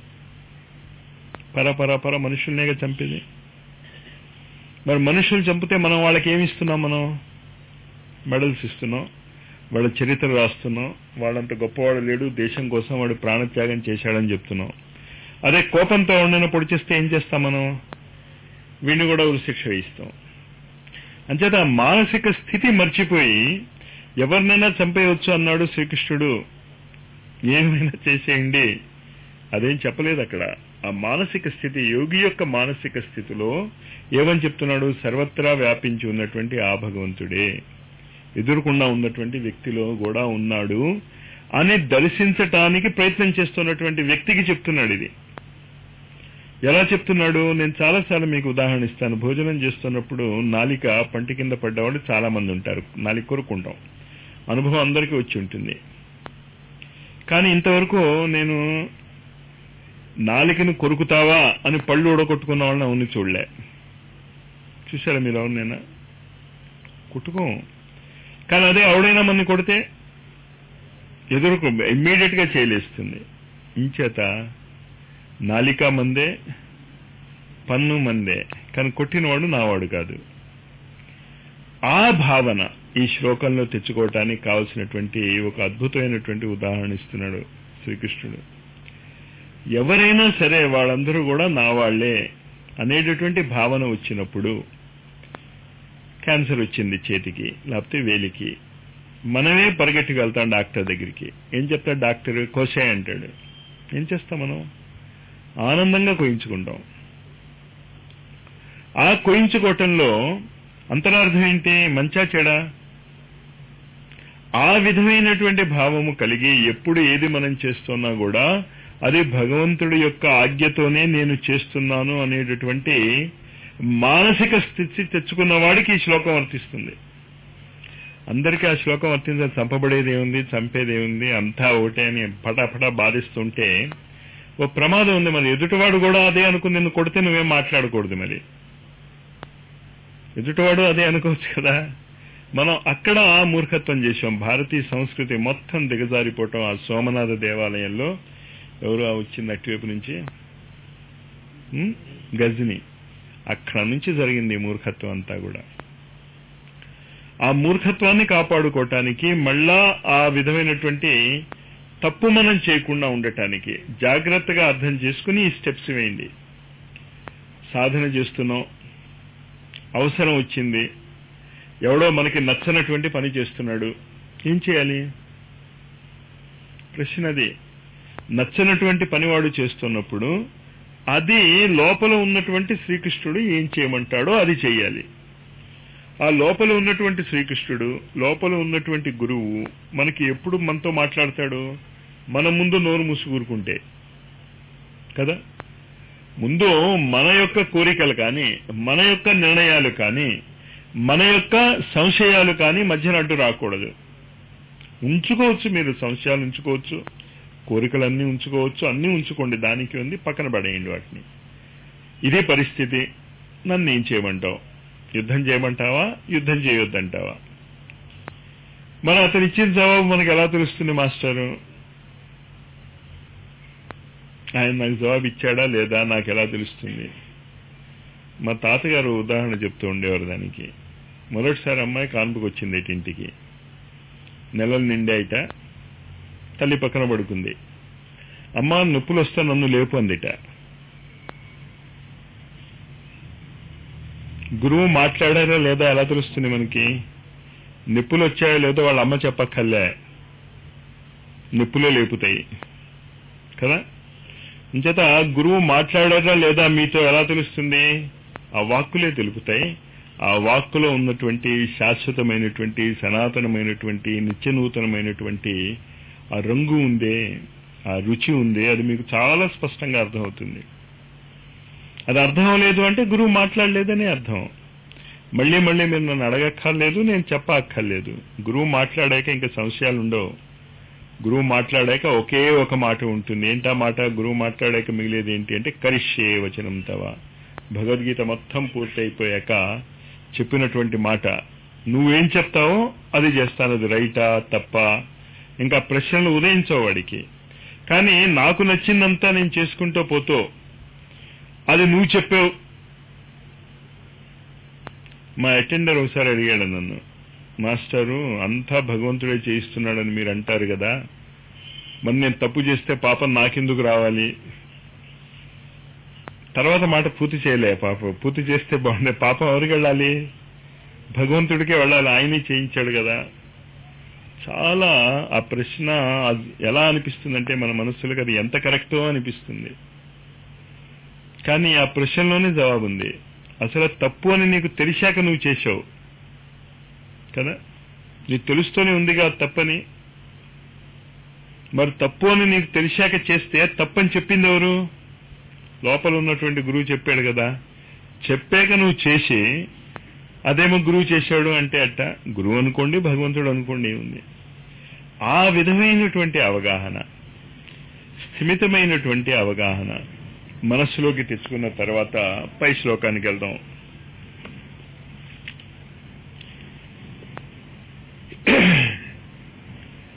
పర పర పర మనుషుల్నేగా చంపేది మరి మనుషులు చంపితే మనం వాళ్ళకి ఏమి ఇస్తున్నాం మనం మెడల్స్ ఇస్తున్నాం వాళ్ళ చరిత్ర రాస్తున్నాం వాళ్ళంత గొప్పవాడు లేడు దేశం కోసం వాడు ప్రాణత్యాగం చేశాడని చెప్తున్నాం అదే కోపంతో ఉండిన పొడి చేస్తే ఏం చేస్తాం మనం వీడిని కూడా ఉరిశిక్ష వేయిస్తాం అంచేత మానసిక స్థితి మర్చిపోయి ఎవరినైనా చంపేయవచ్చు అన్నాడు శ్రీకృష్ణుడు ఏమైనా చేసేయండి అదేం చెప్పలేదు అక్కడ ఆ మానసిక స్థితి యోగి యొక్క మానసిక స్థితిలో ఏమని చెప్తున్నాడు సర్వత్రా వ్యాపించి ఉన్నటువంటి ఆ భగవంతుడే ఎదురుకుండా ఉన్నటువంటి వ్యక్తిలో కూడా ఉన్నాడు అని దర్శించటానికి ప్రయత్నం చేస్తున్నటువంటి వ్యక్తికి చెప్తున్నాడు ఇది ఎలా చెప్తున్నాడు నేను చాలాసార్లు మీకు ఉదాహరణ ఇస్తాను భోజనం చేస్తున్నప్పుడు నాలిక పంటి కింద పడ్డవాళ్ళు చాలా మంది ఉంటారు నాలిక కొరుకుంటాం అనుభవం అందరికీ వచ్చి ఉంటుంది కానీ ఇంతవరకు నేను నాలికను కొరుకుతావా అని పళ్ళు ఊడగొట్టుకున్న వాళ్ళని అవును చూడలే చూసారా మీరు అవును నేనా కుట్టుకోం కానీ అదే ఎవడైనా మన కొడితే ఎదురుకు ఇమ్మీడియట్ గా చేయలేస్తుంది ఇంచేత నాలిక మందే పన్ను మందే కానీ కొట్టినవాడు నావాడు కాదు ఆ భావన ఈ శ్లోకంలో తెచ్చుకోవటానికి కావలసినటువంటి ఒక అద్భుతమైనటువంటి ఉదాహరణ ఇస్తున్నాడు శ్రీకృష్ణుడు ఎవరైనా సరే వాళ్ళందరూ కూడా నా వాళ్లే అనేటటువంటి భావన వచ్చినప్పుడు క్యాన్సర్ వచ్చింది చేతికి లేకపోతే వేలికి మనమే పరిగెట్టుకు వెళ్తాం డాక్టర్ దగ్గరికి ఏం చెప్తాడు డాక్టర్ కోసే అంటాడు ఏం చేస్తాం మనం ఆనందంగా కోయించుకుంటాం ఆ కోయించుకోవటంలో అంతరార్థం ఏంటి మంచా చెడా ఆ విధమైనటువంటి భావము కలిగి ఎప్పుడు ఏది మనం చేస్తున్నా కూడా అది భగవంతుడి యొక్క ఆజ్ఞతోనే నేను చేస్తున్నాను అనేటటువంటి మానసిక స్థితి తెచ్చుకున్న వాడికి ఈ శ్లోకం వర్తిస్తుంది అందరికీ ఆ శ్లోకం వర్తించాలి చంపబడేది ఏముంది చంపేది ఏముంది అంతా ఒకటే అని పటాపటా బాధిస్తుంటే ఓ ప్రమాదం ఉంది మరి ఎదుటివాడు కూడా అదే అనుకుని నిన్ను కొడితే నువ్వేం మాట్లాడకూడదు మరి ఎదుటివాడు అదే అనుకోవచ్చు కదా మనం అక్కడ ఆ మూర్ఖత్వం చేశాం భారతీయ సంస్కృతి మొత్తం దిగజారిపోవటం ఆ సోమనాథ దేవాలయంలో ఎవరు వచ్చింది అటువైపు నుంచి ఉం? గజని అక్కడ నుంచి జరిగింది ఈ మూర్ఖత్వం అంతా కూడా ఆ మూర్ఖత్వాన్ని కాపాడుకోవటానికి మళ్ళా ఆ విధమైనటువంటి తప్పు మనం చేయకుండా ఉండటానికి జాగ్రత్తగా అర్థం చేసుకుని ఈ స్టెప్స్ వేయండి సాధన చేస్తున్నాం అవసరం వచ్చింది ఎవడో మనకి నచ్చనటువంటి పని చేస్తున్నాడు ఏం చేయాలి ప్రశ్న అది నచ్చనటువంటి పని వాడు చేస్తున్నప్పుడు అది లోపల ఉన్నటువంటి శ్రీకృష్ణుడు ఏం చేయమంటాడో అది చెయ్యాలి ఆ లోపల ఉన్నటువంటి శ్రీకృష్ణుడు లోపల ఉన్నటువంటి గురువు మనకి ఎప్పుడు మనతో మాట్లాడతాడు మన ముందు నోరు మూసుకూరుకుంటే కదా ముందు మన యొక్క కోరికలు కానీ మన యొక్క నిర్ణయాలు కానీ మన యొక్క సంశయాలు కానీ మధ్యన అడ్డు రాకూడదు ఉంచుకోవచ్చు మీరు సంశయాలు ఉంచుకోవచ్చు కోరికలన్నీ ఉంచుకోవచ్చు అన్నీ ఉంచుకోండి దానికి ఉంది పక్కన పడేయండి వాటిని ఇదే పరిస్థితి నన్ను ఏం చేయమంటావు యుద్ధం చేయమంటావా యుద్ధం చేయొద్దంటావా మరి అతను ఇచ్చిన జవాబు మనకు ఎలా తెలుస్తుంది మాస్టరు ఆయన నాకు జవాబు ఇచ్చాడా లేదా నాకు ఎలా తెలుస్తుంది మా తాతగారు ఉదాహరణ చెప్తూ ఉండేవారు దానికి మొదటిసారి అమ్మాయి కాన్పుకు వచ్చింది ఇటు ఇంటికి నెలలు నిండాయిట తల్లి పక్కన పడుకుంది అమ్మ నొప్పులు వస్తే నన్ను లేపు అందిట గురువు మాట్లాడారా లేదా ఎలా తెలుస్తుంది మనకి నొప్పులు వచ్చాయో లేదో వాళ్ళ అమ్మ చెప్పక్కర్లే నొప్పులే లేపుతాయి కదా ఇంచేత గురువు మాట్లాడారా లేదా మీతో ఎలా తెలుస్తుంది ఆ వాక్కులే తెలుపుతాయి ఆ వాక్కులో ఉన్నటువంటి శాశ్వతమైనటువంటి సనాతనమైనటువంటి నిత్యనూతనమైనటువంటి ఆ రంగు ఉందే ఆ రుచి ఉంది అది మీకు చాలా స్పష్టంగా అర్థమవుతుంది అది అర్థం లేదు అంటే గురువు మాట్లాడలేదని అర్థం మళ్ళీ మళ్ళీ మీరు నన్ను అడగక్కర్లేదు నేను చెప్పక్కర్లేదు గురువు మాట్లాడాక ఇంకా సంశయాలు ఉండవు గురువు మాట్లాడాక ఒకే ఒక మాట ఉంటుంది ఏంటా మాట గురువు మాట్లాడాక మిగిలేది ఏంటి అంటే కరిష్యే వచనం తవ భగవద్గీత మొత్తం పూర్తయిపోయాక చెప్పినటువంటి మాట నువ్వేం చెప్తావో అది చేస్తాను అది రైటా తప్ప ఇంకా ప్రశ్నలు ఉదయించవు వాడికి కానీ నాకు నచ్చిందంతా నేను చేసుకుంటూ పోతూ అది నువ్వు చెప్పావు మా అటెండర్ ఒకసారి అడిగాడు నన్ను మాస్టరు అంతా భగవంతుడే చేయిస్తున్నాడని మీరు అంటారు కదా మరి నేను తప్పు చేస్తే పాపం నాకెందుకు రావాలి తర్వాత మాట పూర్తి చేయలే పాపం పూర్తి చేస్తే బాగుండే పాపం ఎవరికి వెళ్ళాలి భగవంతుడికే వెళ్ళాలి ఆయనే చేయించాడు కదా చాలా ఆ ప్రశ్న అది ఎలా అనిపిస్తుందంటే మన మనస్సులకు అది ఎంత కరెక్టో అనిపిస్తుంది కానీ ఆ ప్రశ్నలోనే జవాబు ఉంది అసలు అది తప్పు అని నీకు తెలిసాక నువ్వు చేసావు కదా నీకు తెలుస్తూనే ఉందిగా అది తప్పని మరి తప్పు అని నీకు తెలిసాక చేస్తే తప్పని చెప్పింది ఎవరు లోపల ఉన్నటువంటి గురువు చెప్పాడు కదా చెప్పాక నువ్వు చేసి అదేమో గురువు చేశాడు అంటే అట్ట గురువు అనుకోండి భగవంతుడు అనుకోండి ఉంది ఆ విధమైనటువంటి అవగాహన స్థిమితమైనటువంటి అవగాహన మనస్సులోకి తెచ్చుకున్న తర్వాత పై శ్లోకానికి వెళ్దాం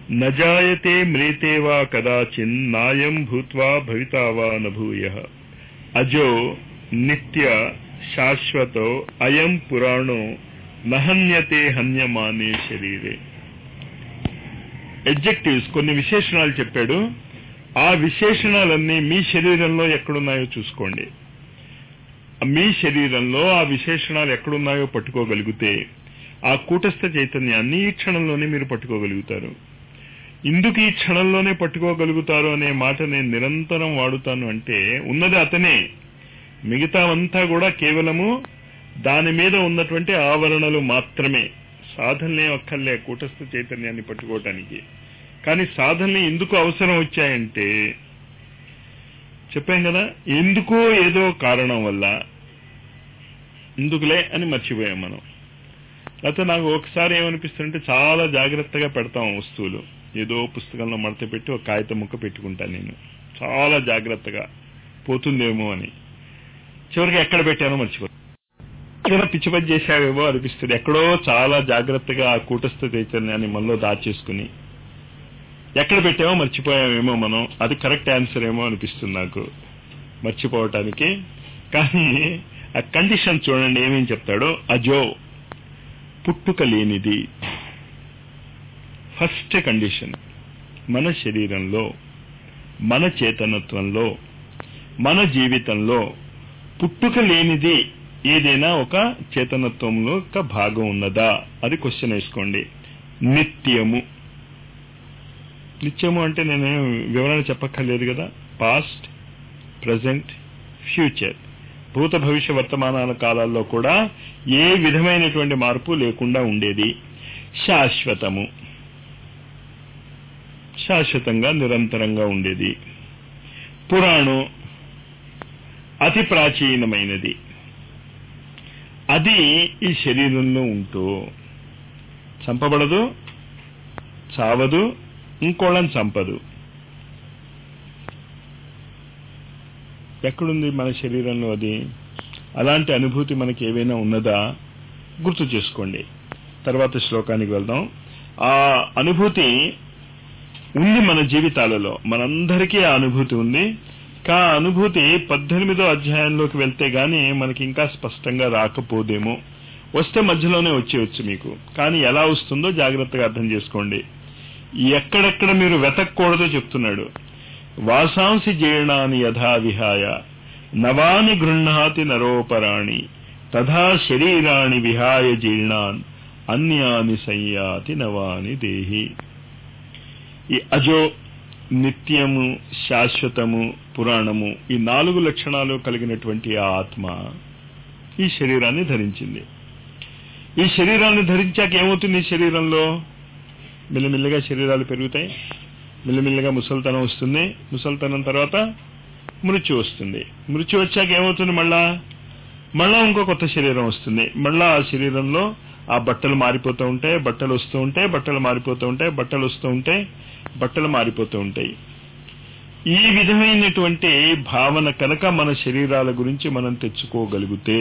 నజాయతే మ్రేతే వా కదాచిన్ నాయం భూత్వా భవితా వా నభూయ అజో నిత్య శాశ్వతో అయం పురాణో నహన్యతే హన్యమానే శరీరే ఎడ్జెక్టివ్స్ కొన్ని విశేషణాలు చెప్పాడు ఆ విశేషణాలన్నీ మీ శరీరంలో ఎక్కడున్నాయో చూసుకోండి మీ శరీరంలో ఆ విశేషణాలు ఎక్కడున్నాయో పట్టుకోగలిగితే ఆ కూటస్థ చైతన్యాన్ని ఈ క్షణంలోనే మీరు పట్టుకోగలుగుతారు ఇందుకు ఈ క్షణంలోనే పట్టుకోగలుగుతారు అనే మాట నేను నిరంతరం వాడుతాను అంటే ఉన్నది అతనే మిగతావంతా కూడా కేవలము దాని మీద ఉన్నటువంటి ఆవరణలు మాత్రమే సాధనలే అక్కర్లే కూటస్థ చైతన్యాన్ని పట్టుకోవటానికి కానీ సాధనలు ఎందుకు అవసరం వచ్చాయంటే చెప్పాం కదా ఎందుకో ఏదో కారణం వల్ల ఎందుకులే అని మర్చిపోయాం మనం లేకపోతే నాకు ఒకసారి ఏమనిపిస్తుందంటే చాలా జాగ్రత్తగా పెడతాం వస్తువులు ఏదో పుస్తకంలో మడత పెట్టి ఒక కాగితం ముక్క పెట్టుకుంటాను నేను చాలా జాగ్రత్తగా పోతుందేమో అని చివరికి ఎక్కడ పెట్టానో మర్చిపో ఏదైనా పిచ్చి పని చేశావేమో అనిపిస్తుంది ఎక్కడో చాలా జాగ్రత్తగా ఆ కూటస్థ చైతన్యాన్ని మనలో దాచేసుకుని ఎక్కడ పెట్టామో మర్చిపోయామేమో మనం అది కరెక్ట్ ఆన్సర్ ఏమో అనిపిస్తుంది నాకు మర్చిపోవటానికి కానీ ఆ కండిషన్ చూడండి ఏమేం చెప్తాడో అజో పుట్టుక లేనిది ఫస్ట్ కండిషన్ మన శరీరంలో మన చేతనత్వంలో మన జీవితంలో పుట్టుక లేనిది ఏదైనా ఒక చేతనత్వంలో ఒక భాగం ఉన్నదా అది క్వశ్చన్ వేసుకోండి నిత్యము నిత్యము అంటే నేను వివరణ చెప్పక్కర్లేదు కదా పాస్ట్ ప్రజెంట్ ఫ్యూచర్ భూత భవిష్య వర్తమానాల కాలాల్లో కూడా ఏ విధమైనటువంటి మార్పు లేకుండా ఉండేది శాశ్వతము శాశ్వతంగా నిరంతరంగా ఉండేది పురాణం అతి ప్రాచీనమైనది అది ఈ శరీరంలో ఉంటూ చంపబడదు చావదు ఇంకోళ్ళని చంపదు ఎక్కడుంది మన శరీరంలో అది అలాంటి అనుభూతి మనకి ఏవైనా ఉన్నదా గుర్తు చేసుకోండి తర్వాత శ్లోకానికి వెళ్దాం ఆ అనుభూతి ఉంది మన జీవితాలలో మనందరికీ ఆ అనుభూతి ఉంది కా అనుభూతి పద్దెనిమిదో అధ్యాయంలోకి వెళ్తే గానీ మనకి ఇంకా స్పష్టంగా రాకపోదేమో వస్తే మధ్యలోనే వచ్చేయచ్చు మీకు కానీ ఎలా వస్తుందో జాగ్రత్తగా అర్థం చేసుకోండి ఎక్కడెక్కడ మీరు వెతక్కూడదో చెప్తున్నాడు వాసాంసి జీర్ణాని యథా విహాయ నవాని గృహ్ణాతి నరోపరాణి తథా శరీరాణి విహాయ జీర్ణాన్ అన్యాని సంయాతి నవాని దేహి ఈ అజో నిత్యము శాశ్వతము పురాణము ఈ నాలుగు లక్షణాలు కలిగినటువంటి ఆ ఆత్మ ఈ శరీరాన్ని ధరించింది ఈ శరీరాన్ని ధరించాక ఏమవుతుంది ఈ శరీరంలో మెల్లిమెల్లిగా శరీరాలు పెరుగుతాయి మెల్లిమెల్లిగా ముసల్తనం వస్తుంది ముసల్తనం తర్వాత మృత్యు వస్తుంది మృత్యు వచ్చాక ఏమవుతుంది మళ్ళా మళ్ళా ఇంకో కొత్త శరీరం వస్తుంది మళ్ళా ఆ శరీరంలో ఆ బట్టలు మారిపోతూ ఉంటాయి బట్టలు వస్తూ ఉంటాయి బట్టలు మారిపోతూ ఉంటాయి బట్టలు వస్తూ ఉంటాయి బట్టలు మారిపోతూ ఉంటాయి ఈ విధమైనటువంటి భావన కనుక మన శరీరాల గురించి మనం తెచ్చుకోగలిగితే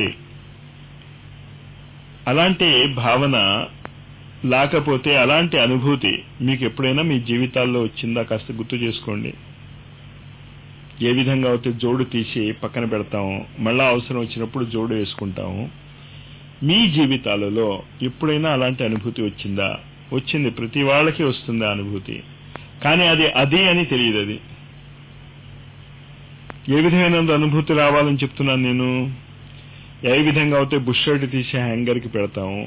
అలాంటి భావన లేకపోతే అలాంటి అనుభూతి మీకు ఎప్పుడైనా మీ జీవితాల్లో వచ్చిందా కాస్త గుర్తు చేసుకోండి ఏ విధంగా అయితే జోడు తీసి పక్కన పెడతాము మళ్ళా అవసరం వచ్చినప్పుడు జోడు వేసుకుంటాము మీ జీవితాలలో ఎప్పుడైనా అలాంటి అనుభూతి వచ్చిందా వచ్చింది ప్రతి వాళ్ళకి వస్తుంది ఆ అనుభూతి కానీ అది అది అని తెలియదు అది ఏ విధమైన అనుభూతి రావాలని చెప్తున్నాను నేను ఏ విధంగా అయితే బుష్ షర్ట్ తీసి హ్యాంగర్కి పెడతాము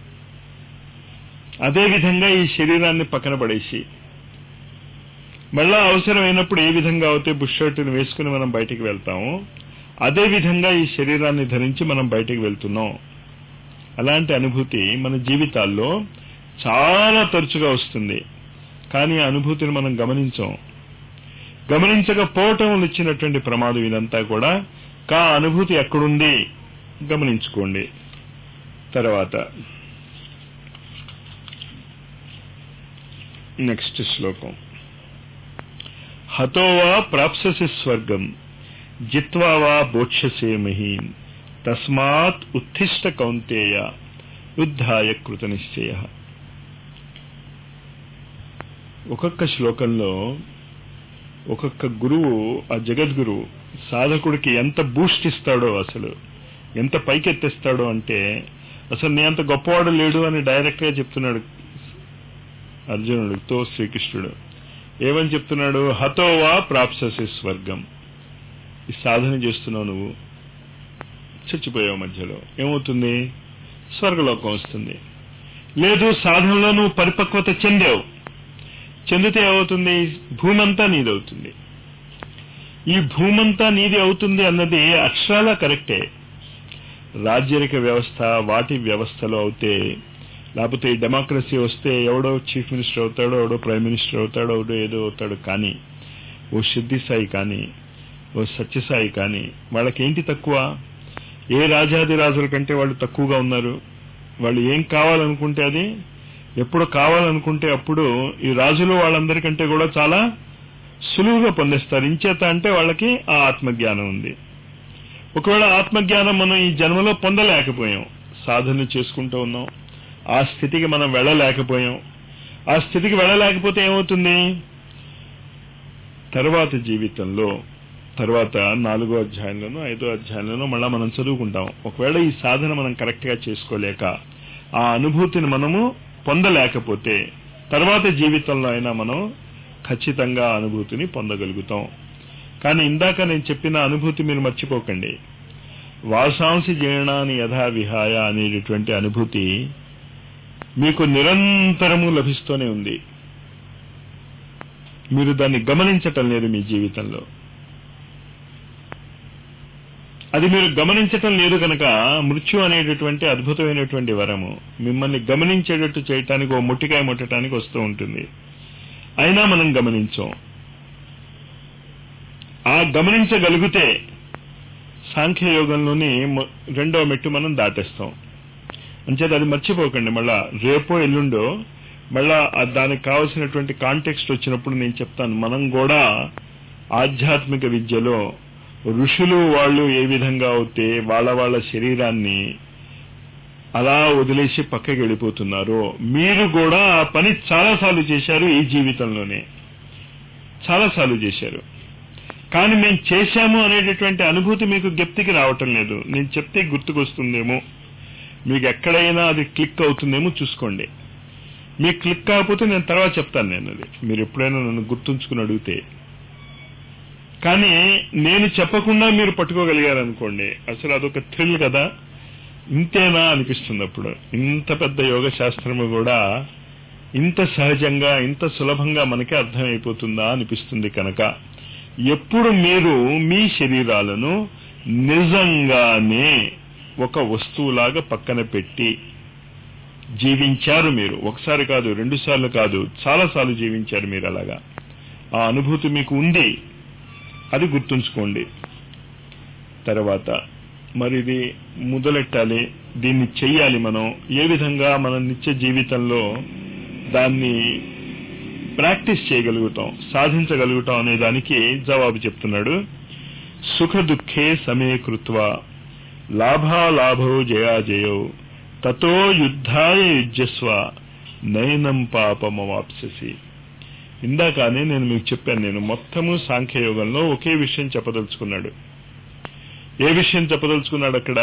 అదే విధంగా ఈ శరీరాన్ని పక్కన పడేసి మళ్ళా అవసరమైనప్పుడు ఏ విధంగా అయితే బుష్ షర్ట్ని వేసుకుని మనం బయటికి వెళ్తాము అదే విధంగా ఈ శరీరాన్ని ధరించి మనం బయటికి వెళ్తున్నాం అలాంటి అనుభూతి మన జీవితాల్లో చాలా తరచుగా వస్తుంది కానీ ఆ అనుభూతిని మనం గమనించాం గమనించకపోవటం వచ్చినటువంటి ప్రమాదం ఇదంతా కూడా కా అనుభూతి ఎక్కడుంది గమనించుకోండి తర్వాత నెక్స్ట్ శ్లోకం హతోవా ప్రాప్ససి స్వర్గం జిత్వా వా బోక్ష్యసే మహీం తస్మాత్ ఉత్తిష్ట కౌంతేయ యుద్ధాయ కృత నిశ్చయ ఒక్కొక్క శ్లోకంలో ఒక్కొక్క గురువు ఆ జగద్గురువు సాధకుడికి ఎంత బూస్ట్ ఇస్తాడో అసలు ఎంత పైకెత్తిస్తాడో అంటే అసలు నీ అంత గొప్పవాడు లేడు అని డైరెక్ట్ గా చెప్తున్నాడు అర్జునుడితో శ్రీకృష్ణుడు ఏమని చెప్తున్నాడు హతోవా ప్రాప్ససి స్వర్గం ఈ సాధన చేస్తున్నావు నువ్వు చచ్చిపోయావు మధ్యలో ఏమవుతుంది స్వర్గలోకం వస్తుంది లేదు సాధనలో నువ్వు పరిపక్వత చెందావు చెందితే ఏమవుతుంది భూమంతా నీదవుతుంది ఈ భూమంతా నీది అవుతుంది అన్నది అక్షరాల కరెక్టే రాజ్యరిక వ్యవస్థ వాటి వ్యవస్థలో అవుతే లేకపోతే ఈ డెమోక్రసీ వస్తే ఎవడో చీఫ్ మినిస్టర్ అవుతాడో ఎవడో ప్రైమ్ మినిస్టర్ అవుతాడో ఎవడో ఏదో అవుతాడు కానీ ఓ సిద్ధి సాయి కానీ ఓ సత్యసాయి కానీ వాళ్ళకేంటి తక్కువ ఏ రాజాది రాజుల కంటే వాళ్ళు తక్కువగా ఉన్నారు వాళ్ళు ఏం కావాలనుకుంటే అది ఎప్పుడు కావాలనుకుంటే అప్పుడు ఈ రాజులు వాళ్ళందరికంటే కూడా చాలా సులువుగా పొందేస్తారు ఇంచేత అంటే వాళ్ళకి ఆ ఆత్మజ్ఞానం ఉంది ఒకవేళ ఆత్మజ్ఞానం మనం ఈ జన్మలో పొందలేకపోయాం సాధన చేసుకుంటూ ఉన్నాం ఆ స్థితికి మనం వెళ్ళలేకపోయాం ఆ స్థితికి వెళ్ళలేకపోతే ఏమవుతుంది తర్వాత జీవితంలో తర్వాత నాలుగో అధ్యాయంలోనో ఐదో అధ్యాయంలోనో మళ్ళా మనం చదువుకుంటాం ఒకవేళ ఈ సాధన మనం కరెక్ట్ గా చేసుకోలేక ఆ అనుభూతిని మనము పొందలేకపోతే తర్వాత జీవితంలో అయినా మనం ఖచ్చితంగా ఆ అనుభూతిని పొందగలుగుతాం కానీ ఇందాక నేను చెప్పిన అనుభూతి మీరు మర్చిపోకండి వాసాంసి జీర్ణాన్ని యథా విహాయ అనేటటువంటి అనుభూతి మీకు నిరంతరము లభిస్తూనే ఉంది మీరు దాన్ని గమనించటం లేదు మీ జీవితంలో అది మీరు గమనించటం లేదు కనుక మృత్యు అనేటటువంటి అద్భుతమైనటువంటి వరము మిమ్మల్ని గమనించేటట్టు చేయటానికి ఓ ముట్టికాయ ముట్టడానికి వస్తూ ఉంటుంది అయినా మనం గమనించాం ఆ గమనించగలిగితే సాంఖ్యయోగంలోని మొ- రెండో మెట్టు మనం దాటేస్తాం అంచేత అది మర్చిపోకండి మళ్ళా రేపో ఎల్లుండో మళ్ళా ఆ దానికి కావలసినటువంటి కాంటెక్స్ట్ వచ్చినప్పుడు నేను చెప్తాను మనం కూడా ఆధ్యాత్మిక విద్యలో ఋషులు వాళ్ళు ఏ విధంగా అయితే వాళ్ళ వాళ్ళ శరీరాన్ని అలా వదిలేసి పక్కకి వెళ్ళిపోతున్నారో మీరు కూడా ఆ పని చాలాసార్లు చేశారు ఈ జీవితంలోనే చాలాసార్లు చేశారు కానీ మేము చేశాము అనేటటువంటి అనుభూతి మీకు జ్ఞప్తికి రావటం లేదు నేను చెప్తే గుర్తుకొస్తుందేమో మీకు ఎక్కడైనా అది క్లిక్ అవుతుందేమో చూసుకోండి మీకు క్లిక్ కాకపోతే నేను తర్వాత చెప్తాను నేను అది మీరు ఎప్పుడైనా నన్ను గుర్తుంచుకుని అడిగితే కానీ నేను చెప్పకుండా మీరు పట్టుకోగలిగారనుకోండి అసలు అదొక థ్రిల్ కదా ఇంతేనా అనిపిస్తుంది అప్పుడు ఇంత పెద్ద యోగ శాస్త్రము కూడా ఇంత సహజంగా ఇంత సులభంగా మనకి అర్థమైపోతుందా అనిపిస్తుంది కనుక ఎప్పుడు మీరు మీ శరీరాలను నిజంగానే ఒక వస్తువులాగా పక్కన పెట్టి జీవించారు మీరు ఒకసారి కాదు రెండు సార్లు కాదు చాలా సార్లు జీవించారు మీరు అలాగా ఆ అనుభూతి మీకు ఉంది అది గుర్తుంచుకోండి తర్వాత మరి ఇది మొదలెట్టాలి దీన్ని చెయ్యాలి మనం ఏ విధంగా మన నిత్య జీవితంలో దాన్ని ప్రాక్టీస్ చేయగలుగుతాం సాధించగలుగుతాం అనే దానికి జవాబు చెప్తున్నాడు సుఖ దుఃఖే సమీకృత్వ లాభాలాభో జయాజయో తతో యుద్ధాయ యుజ్యస్వ నయనం పాపమవాప్ససి ఇందాకనే నేను మీకు చెప్పాను నేను మొత్తము సాంఖ్యయోగంలో ఒకే విషయం చెప్పదలుచుకున్నాడు ఏ విషయం చెప్పదలుచుకున్నాడు అక్కడ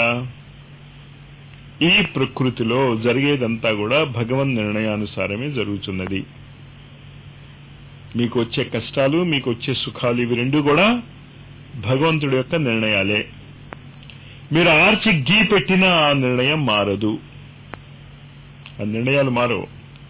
ఈ ప్రకృతిలో జరిగేదంతా కూడా భగవన్ నిర్ణయానుసారమే జరుగుతున్నది మీకు వచ్చే కష్టాలు మీకు వచ్చే సుఖాలు ఇవి రెండు కూడా భగవంతుడి యొక్క నిర్ణయాలే మీరు ఆర్చి గీ పెట్టిన ఆ నిర్ణయం మారదు ఆ నిర్ణయాలు మారవు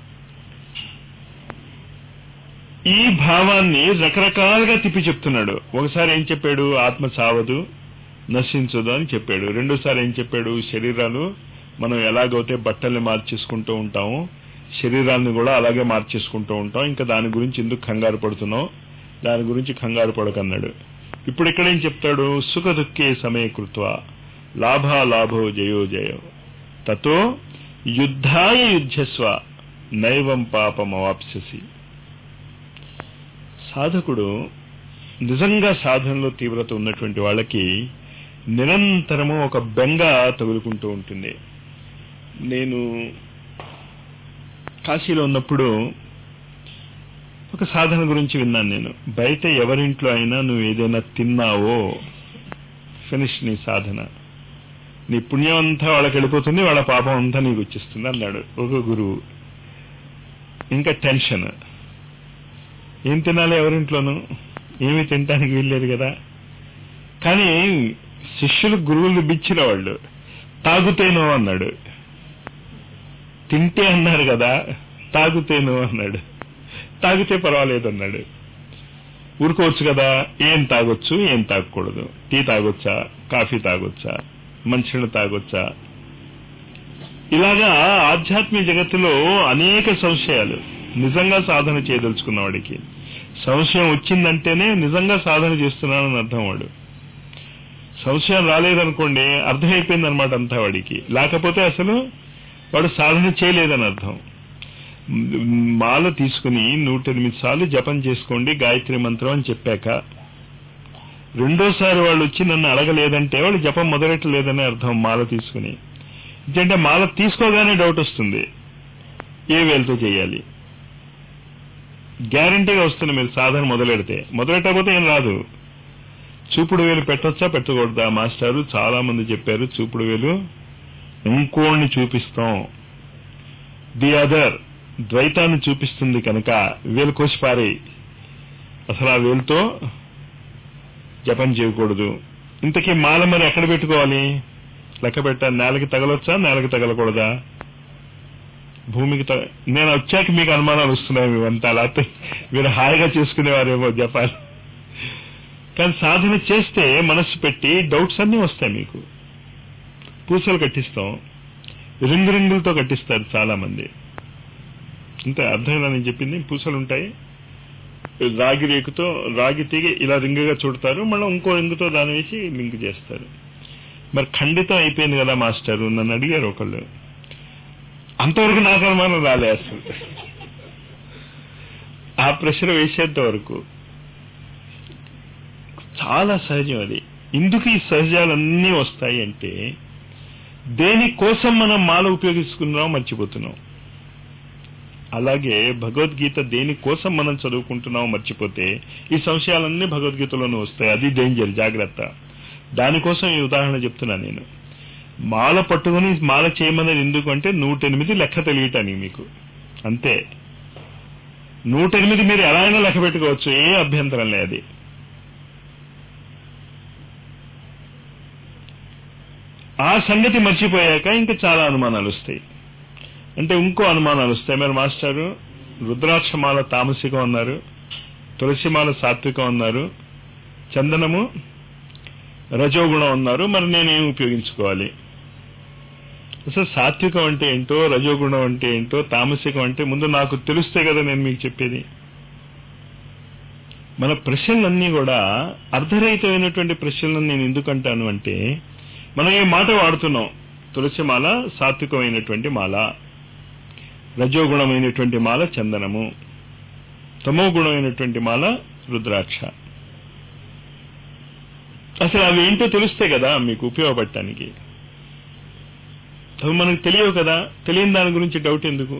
ఈ భావాన్ని రకరకాలుగా తిప్పి చెప్తున్నాడు ఒకసారి ఏం చెప్పాడు ఆత్మ చావదు నశించదు అని చెప్పాడు రెండోసారి ఏం చెప్పాడు శరీరాలు మనం ఎలాగైతే బట్టల్ని మార్చేసుకుంటూ ఉంటామో శరీరాన్ని కూడా అలాగే మార్చేసుకుంటూ ఉంటాం ఇంకా దాని గురించి ఎందుకు కంగారు పడుతున్నాం దాని గురించి కంగారు పడకన్నాడు ఇప్పుడు ఇక్కడ ఏం చెప్తాడు సుఖ దుఃఖే సమయకృత్వ లాభాలాభో జయో జయో తతో యుద్ధాయ యుద్ధస్వ నైవం పాపమవాప్స్యసి సాధకుడు నిజంగా సాధనలో తీవ్రత ఉన్నటువంటి వాళ్ళకి నిరంతరము ఒక బెంగ తగులుకుంటూ ఉంటుంది నేను కాశీలో ఉన్నప్పుడు ఒక సాధన గురించి విన్నాను నేను బయట ఎవరింట్లో అయినా నువ్వు ఏదైనా తిన్నావో ఫినిష్ నీ సాధన నీ పుణ్యం అంతా వాళ్ళకి వెళ్ళిపోతుంది వాళ్ళ పాపం అంతా నీకు వచ్చేస్తుంది అన్నాడు ఒక గురువు ఇంకా టెన్షన్ ఏం తినాలి ఎవరింట్లోనూ ఏమి తినటానికి వీల్లేదు కదా కానీ శిష్యులు గురువులు బిచ్చిన వాళ్ళు తాగుతేనో అన్నాడు తింటే అన్నారు కదా తాగుతేనో అన్నాడు తాగితే పర్వాలేదు అన్నాడు ఊరుకోవచ్చు కదా ఏం తాగొచ్చు ఏం తాగకూడదు టీ తాగొచ్చా కాఫీ తాగొచ్చా మంచినీళ్ళు తాగొచ్చా ఇలాగా ఆధ్యాత్మిక జగత్తులో అనేక సంశయాలు నిజంగా సాధన చేయదలుచుకున్న వాడికి సంశయం వచ్చిందంటేనే నిజంగా సాధన చేస్తున్నానని అర్థం వాడు సంశయం రాలేదనుకోండి అర్థమైపోయింది అనమాట అంతా వాడికి లేకపోతే అసలు వాడు సాధన చేయలేదని అర్థం మాల తీసుకుని నూట ఎనిమిది సార్లు జపం చేసుకోండి గాయత్రి మంత్రం అని చెప్పాక రెండోసారి వాళ్ళు వచ్చి నన్ను అడగలేదంటే వాళ్ళు జపం మొదలెట్టలేదని అర్థం మాల తీసుకుని ఎందుకంటే మాల తీసుకోగానే డౌట్ వస్తుంది ఏ వేలతో చేయాలి గ్యారంటీగా వస్తుంది మీరు సాధన మొదలెడితే మొదలెట్టకపోతే ఏం రాదు చూపుడు వేలు పెట్టొచ్చా పెట్టకూడదా మాస్టారు చాలా మంది చెప్పారు చూపుడు వేలు ఇంకోడిని చూపిస్తాం ది అదర్ ద్వైతాన్ని చూపిస్తుంది కనుక వేలు కోసి పారేయి అసలు ఆ వేలుతో జపం చేయకూడదు ఇంతకీ మాల మరి ఎక్కడ పెట్టుకోవాలి లెక్క పెట్ట నేలకి తగలొచ్చా నేలకి తగలకూడదా భూమికి తగ నేను వచ్చాక మీకు అనుమానాలు వస్తున్నాయి ఇవంతా లేకపోతే మీరు హాయిగా చేసుకునేవారేమో జపాలి కానీ సాధన చేస్తే మనస్సు పెట్టి డౌట్స్ అన్నీ వస్తాయి మీకు పూసలు కట్టిస్తాం రింగు రింగులతో కట్టిస్తారు చాలా మంది అంతే అర్థమైనా నేను చెప్పింది పూసలు ఉంటాయి రాగి రేకుతో రాగి తీగ ఇలా రింగుగా చుడతారు మళ్ళీ ఇంకో రింగుతో దాని వేసి లింక్ చేస్తారు మరి ఖండితం అయిపోయింది కదా మాస్టర్ నన్ను అడిగారు ఒకళ్ళు అంతవరకు నాకు అనుమానం రాలే అసలు ఆ ప్రశ్న వేసేంత వరకు చాలా సహజం అది ఎందుకు ఈ సహజాలన్నీ వస్తాయి అంటే దేనికోసం మనం మాల ఉపయోగించుకున్నాం మర్చిపోతున్నాం అలాగే భగవద్గీత దేనికోసం మనం చదువుకుంటున్నాం మర్చిపోతే ఈ సంశయాలన్నీ భగవద్గీతలోనే వస్తాయి అది డేంజర్ జాగ్రత్త దానికోసం ఈ ఉదాహరణ చెప్తున్నా నేను మాల పట్టుకుని మాల చేయమన్నది ఎందుకు అంటే నూట ఎనిమిది లెక్క తెలియటానికి మీకు అంతే నూట ఎనిమిది మీరు ఎలా అయినా లెక్క పెట్టుకోవచ్చు ఏ అభ్యంతరం లేదు ఆ సంగతి మర్చిపోయాక ఇంకా చాలా అనుమానాలు వస్తాయి అంటే ఇంకో అనుమానాలు వస్తాయి మరి మాస్టారు రుద్రాక్షమాల తామసికం అన్నారు తులసిమాల సాత్వికం అన్నారు చందనము రజోగుణం అన్నారు మరి నేనేం ఉపయోగించుకోవాలి అసలు సాత్వికం అంటే ఏంటో రజోగుణం అంటే ఏంటో తామసికం అంటే ముందు నాకు తెలిస్తే కదా నేను మీకు చెప్పేది మన ప్రశ్నలన్నీ కూడా అర్ధరహితమైనటువంటి ప్రశ్నలను నేను ఎందుకంటాను అంటే మనం ఈ మాట వాడుతున్నాం తులసిమాల సాత్వికమైనటువంటి మాల రజోగుణమైనటువంటి మాల చందనము తమో గుణమైనటువంటి మాల రుద్రాక్ష అసలు అవి ఏంటో తెలిస్తే కదా మీకు ఉపయోగపడటానికి అవి మనకు తెలియవు కదా తెలియని దాని గురించి డౌట్ ఎందుకు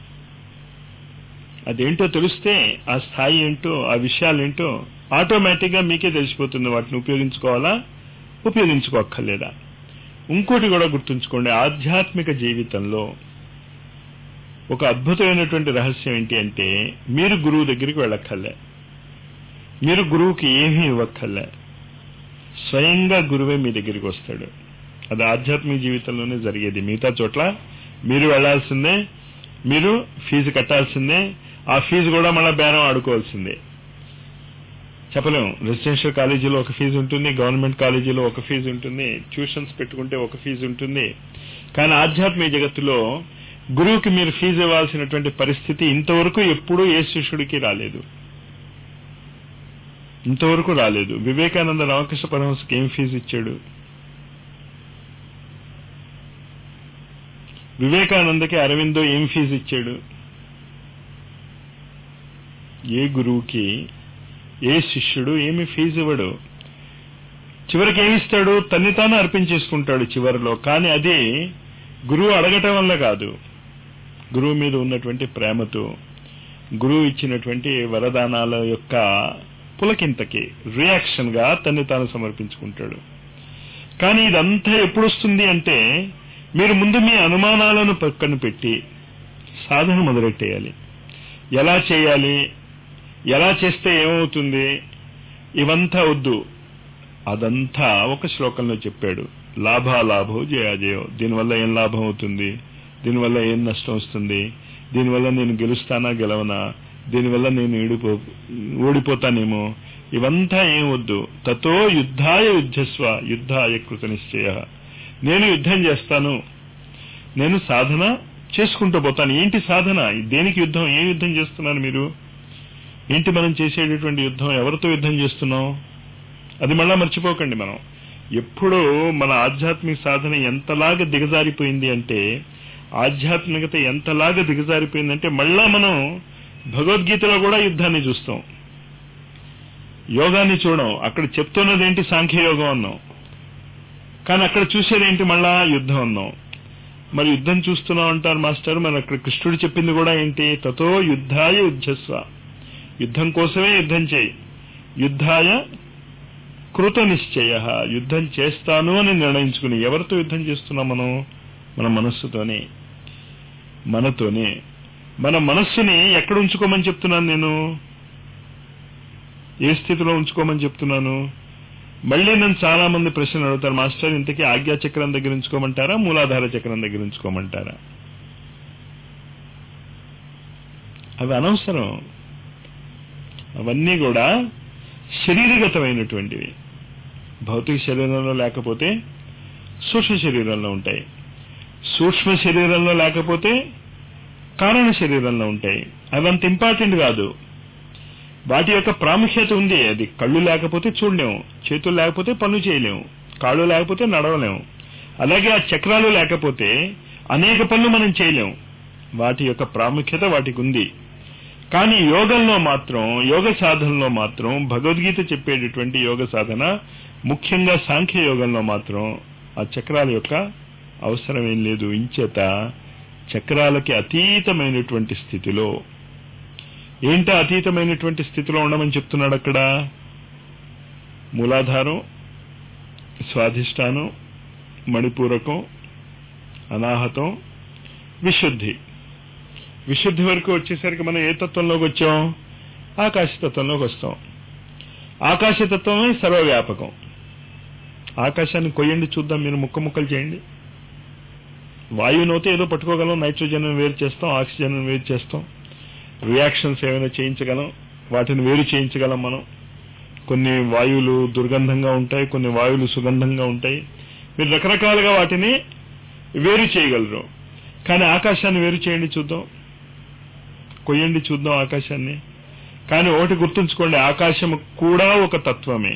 అదేంటో తెలిస్తే ఆ స్థాయి ఏంటో ఆ విషయాలు ఏంటో ఆటోమేటిక్ గా మీకే తెలిసిపోతుంది వాటిని ఉపయోగించుకోవాలా ఉపయోగించుకోక్కర్లేదా ఇంకోటి కూడా గుర్తుంచుకోండి ఆధ్యాత్మిక జీవితంలో ఒక అద్భుతమైనటువంటి రహస్యం ఏంటి అంటే మీరు గురువు దగ్గరికి వెళ్ళక్కర్లే మీరు గురువుకి ఏమీ ఇవ్వక్కర్లే స్వయంగా గురువే మీ దగ్గరికి వస్తాడు అది ఆధ్యాత్మిక జీవితంలోనే జరిగేది మిగతా చోట్ల మీరు వెళ్లాల్సిందే మీరు ఫీజు కట్టాల్సిందే ఆ ఫీజు కూడా మళ్ళీ బేరం ఆడుకోవాల్సిందే చెప్పలేం రెసిడెన్షియల్ కాలేజీలో ఒక ఫీజు ఉంటుంది గవర్నమెంట్ కాలేజీలో ఒక ఫీజు ఉంటుంది ట్యూషన్స్ పెట్టుకుంటే ఒక ఫీజు ఉంటుంది కానీ ఆధ్యాత్మిక జగత్తులో గురువుకి మీరు ఫీజు ఇవ్వాల్సినటువంటి పరిస్థితి ఇంతవరకు ఎప్పుడూ ఏ శిష్యుడికి రాలేదు ఇంతవరకు రాలేదు వివేకానంద రామకృష్ణ పరమహంసకి ఏం ఫీజు ఇచ్చాడు వివేకానందకి అరవిందో ఏం ఫీజు ఇచ్చాడు ఏ గురువుకి ఏ శిష్యుడు ఏమి ఫీజు ఇవ్వడు చివరికి ఏమిస్తాడు తన్ని తాను అర్పించేసుకుంటాడు చివరిలో కానీ అది గురువు అడగటం వల్ల కాదు గురువు మీద ఉన్నటువంటి ప్రేమతో గురువు ఇచ్చినటువంటి వరదానాల యొక్క పులకింతకి రియాక్షన్ గా తన్ని తాను సమర్పించుకుంటాడు కానీ ఇదంతా ఎప్పుడు వస్తుంది అంటే మీరు ముందు మీ అనుమానాలను పక్కన పెట్టి సాధన మొదలెట్టేయాలి ఎలా చేయాలి ఎలా చేస్తే ఏమవుతుంది ఇవంతా వద్దు అదంతా ఒక శ్లోకంలో చెప్పాడు లాభాలాభో జయాజయో దీనివల్ల ఏం లాభం అవుతుంది దీనివల్ల ఏం నష్టం వస్తుంది దీనివల్ల నేను గెలుస్తానా గెలవనా దీనివల్ల నేను ఏడిపో ఓడిపోతానేమో ఇవంతా ఏం వద్దు తతో యుద్ధాయ యుద్ధస్వ యుద్ధాయ కృత నిశ్చయ నేను యుద్ధం చేస్తాను నేను సాధన చేసుకుంటూ పోతాను ఏంటి సాధన దేనికి యుద్ధం ఏ యుద్ధం చేస్తున్నారు మీరు ఏంటి మనం చేసేటటువంటి యుద్ధం ఎవరితో యుద్ధం చేస్తున్నాం అది మళ్ళా మర్చిపోకండి మనం ఎప్పుడూ మన ఆధ్యాత్మిక సాధన ఎంతలాగా దిగజారిపోయింది అంటే ఆధ్యాత్మికత ఎంతలాగా దిగజారిపోయిందంటే మళ్ళా మనం భగవద్గీతలో కూడా యుద్ధాన్ని చూస్తాం యోగాన్ని చూడం అక్కడ చెప్తున్నది ఏంటి సాంఖ్యయోగం అన్నాం కానీ అక్కడ చూసేది ఏంటి మళ్ళా యుద్ధం అన్నాం మరి యుద్ధం చూస్తున్నాం అంటారు మాస్టర్ మరి అక్కడ కృష్ణుడు చెప్పింది కూడా ఏంటి తతో యుద్ధాయ యుద్ధస్వ యుద్ధం కోసమే యుద్ధం చేయి యుద్ధాయ కృత నిశ్చయ యుద్ధం చేస్తాను అని నిర్ణయించుకుని ఎవరితో యుద్ధం చేస్తున్నాం మనం మన మనస్సుతోనే మనతోనే మన మనస్సుని ఎక్కడ ఉంచుకోమని చెప్తున్నాను నేను ఏ స్థితిలో ఉంచుకోమని చెప్తున్నాను మళ్ళీ నన్ను చాలా మంది ప్రశ్నలు అడుగుతారు మాస్టర్ ఇంతకీ ఆజ్ఞా చక్రం దగ్గర ఉంచుకోమంటారా మూలాధార చక్రం దగ్గర ఉంచుకోమంటారా అవి అనవసరం అవన్నీ కూడా శరీరగతమైనటువంటివి భౌతిక శరీరంలో లేకపోతే సూక్ష్మ శరీరంలో ఉంటాయి సూక్ష్మ శరీరంలో లేకపోతే కారణ శరీరంలో ఉంటాయి అవి అంత ఇంపార్టెంట్ కాదు వాటి యొక్క ప్రాముఖ్యత ఉంది అది కళ్ళు లేకపోతే చూడలేము చేతులు లేకపోతే పనులు చేయలేము కాళ్ళు లేకపోతే నడవలేము అలాగే ఆ చక్రాలు లేకపోతే అనేక పనులు మనం చేయలేము వాటి యొక్క ప్రాముఖ్యత వాటికి ఉంది కానీ యోగంలో మాత్రం యోగ సాధనలో మాత్రం భగవద్గీత చెప్పేటటువంటి యోగ సాధన ముఖ్యంగా సాంఖ్య యోగంలో మాత్రం ఆ చక్రాల యొక్క అవసరం ఏం లేదు ఇంచేత చక్రాలకి అతీతమైనటువంటి స్థితిలో ఏంటో అతీతమైనటువంటి స్థితిలో ఉండమని చెప్తున్నాడు అక్కడ మూలాధారం స్వాధిష్టానం మణిపూరకం అనాహతం విశుద్ధి విశుద్ధి వరకు వచ్చేసరికి మనం ఏ తత్వంలోకి వచ్చాం ఆకాశతత్వంలోకి వస్తాం ఆకాశతత్వమే సర్వవ్యాపకం ఆకాశాన్ని కొయ్యండి చూద్దాం మీరు ముక్క ముక్కలు చేయండి వాయువునైతే ఏదో పట్టుకోగలం నైట్రోజన్ వేరు చేస్తాం ఆక్సిజన్ వేరు చేస్తాం రియాక్షన్స్ ఏమైనా చేయించగలం వాటిని వేరు చేయించగలం మనం కొన్ని వాయువులు దుర్గంధంగా ఉంటాయి కొన్ని వాయువులు సుగంధంగా ఉంటాయి మీరు రకరకాలుగా వాటిని వేరు చేయగలరు కానీ ఆకాశాన్ని వేరు చేయండి చూద్దాం కొయ్యండి చూద్దాం ఆకాశాన్ని కానీ ఒకటి గుర్తుంచుకోండి ఆకాశం కూడా ఒక తత్వమే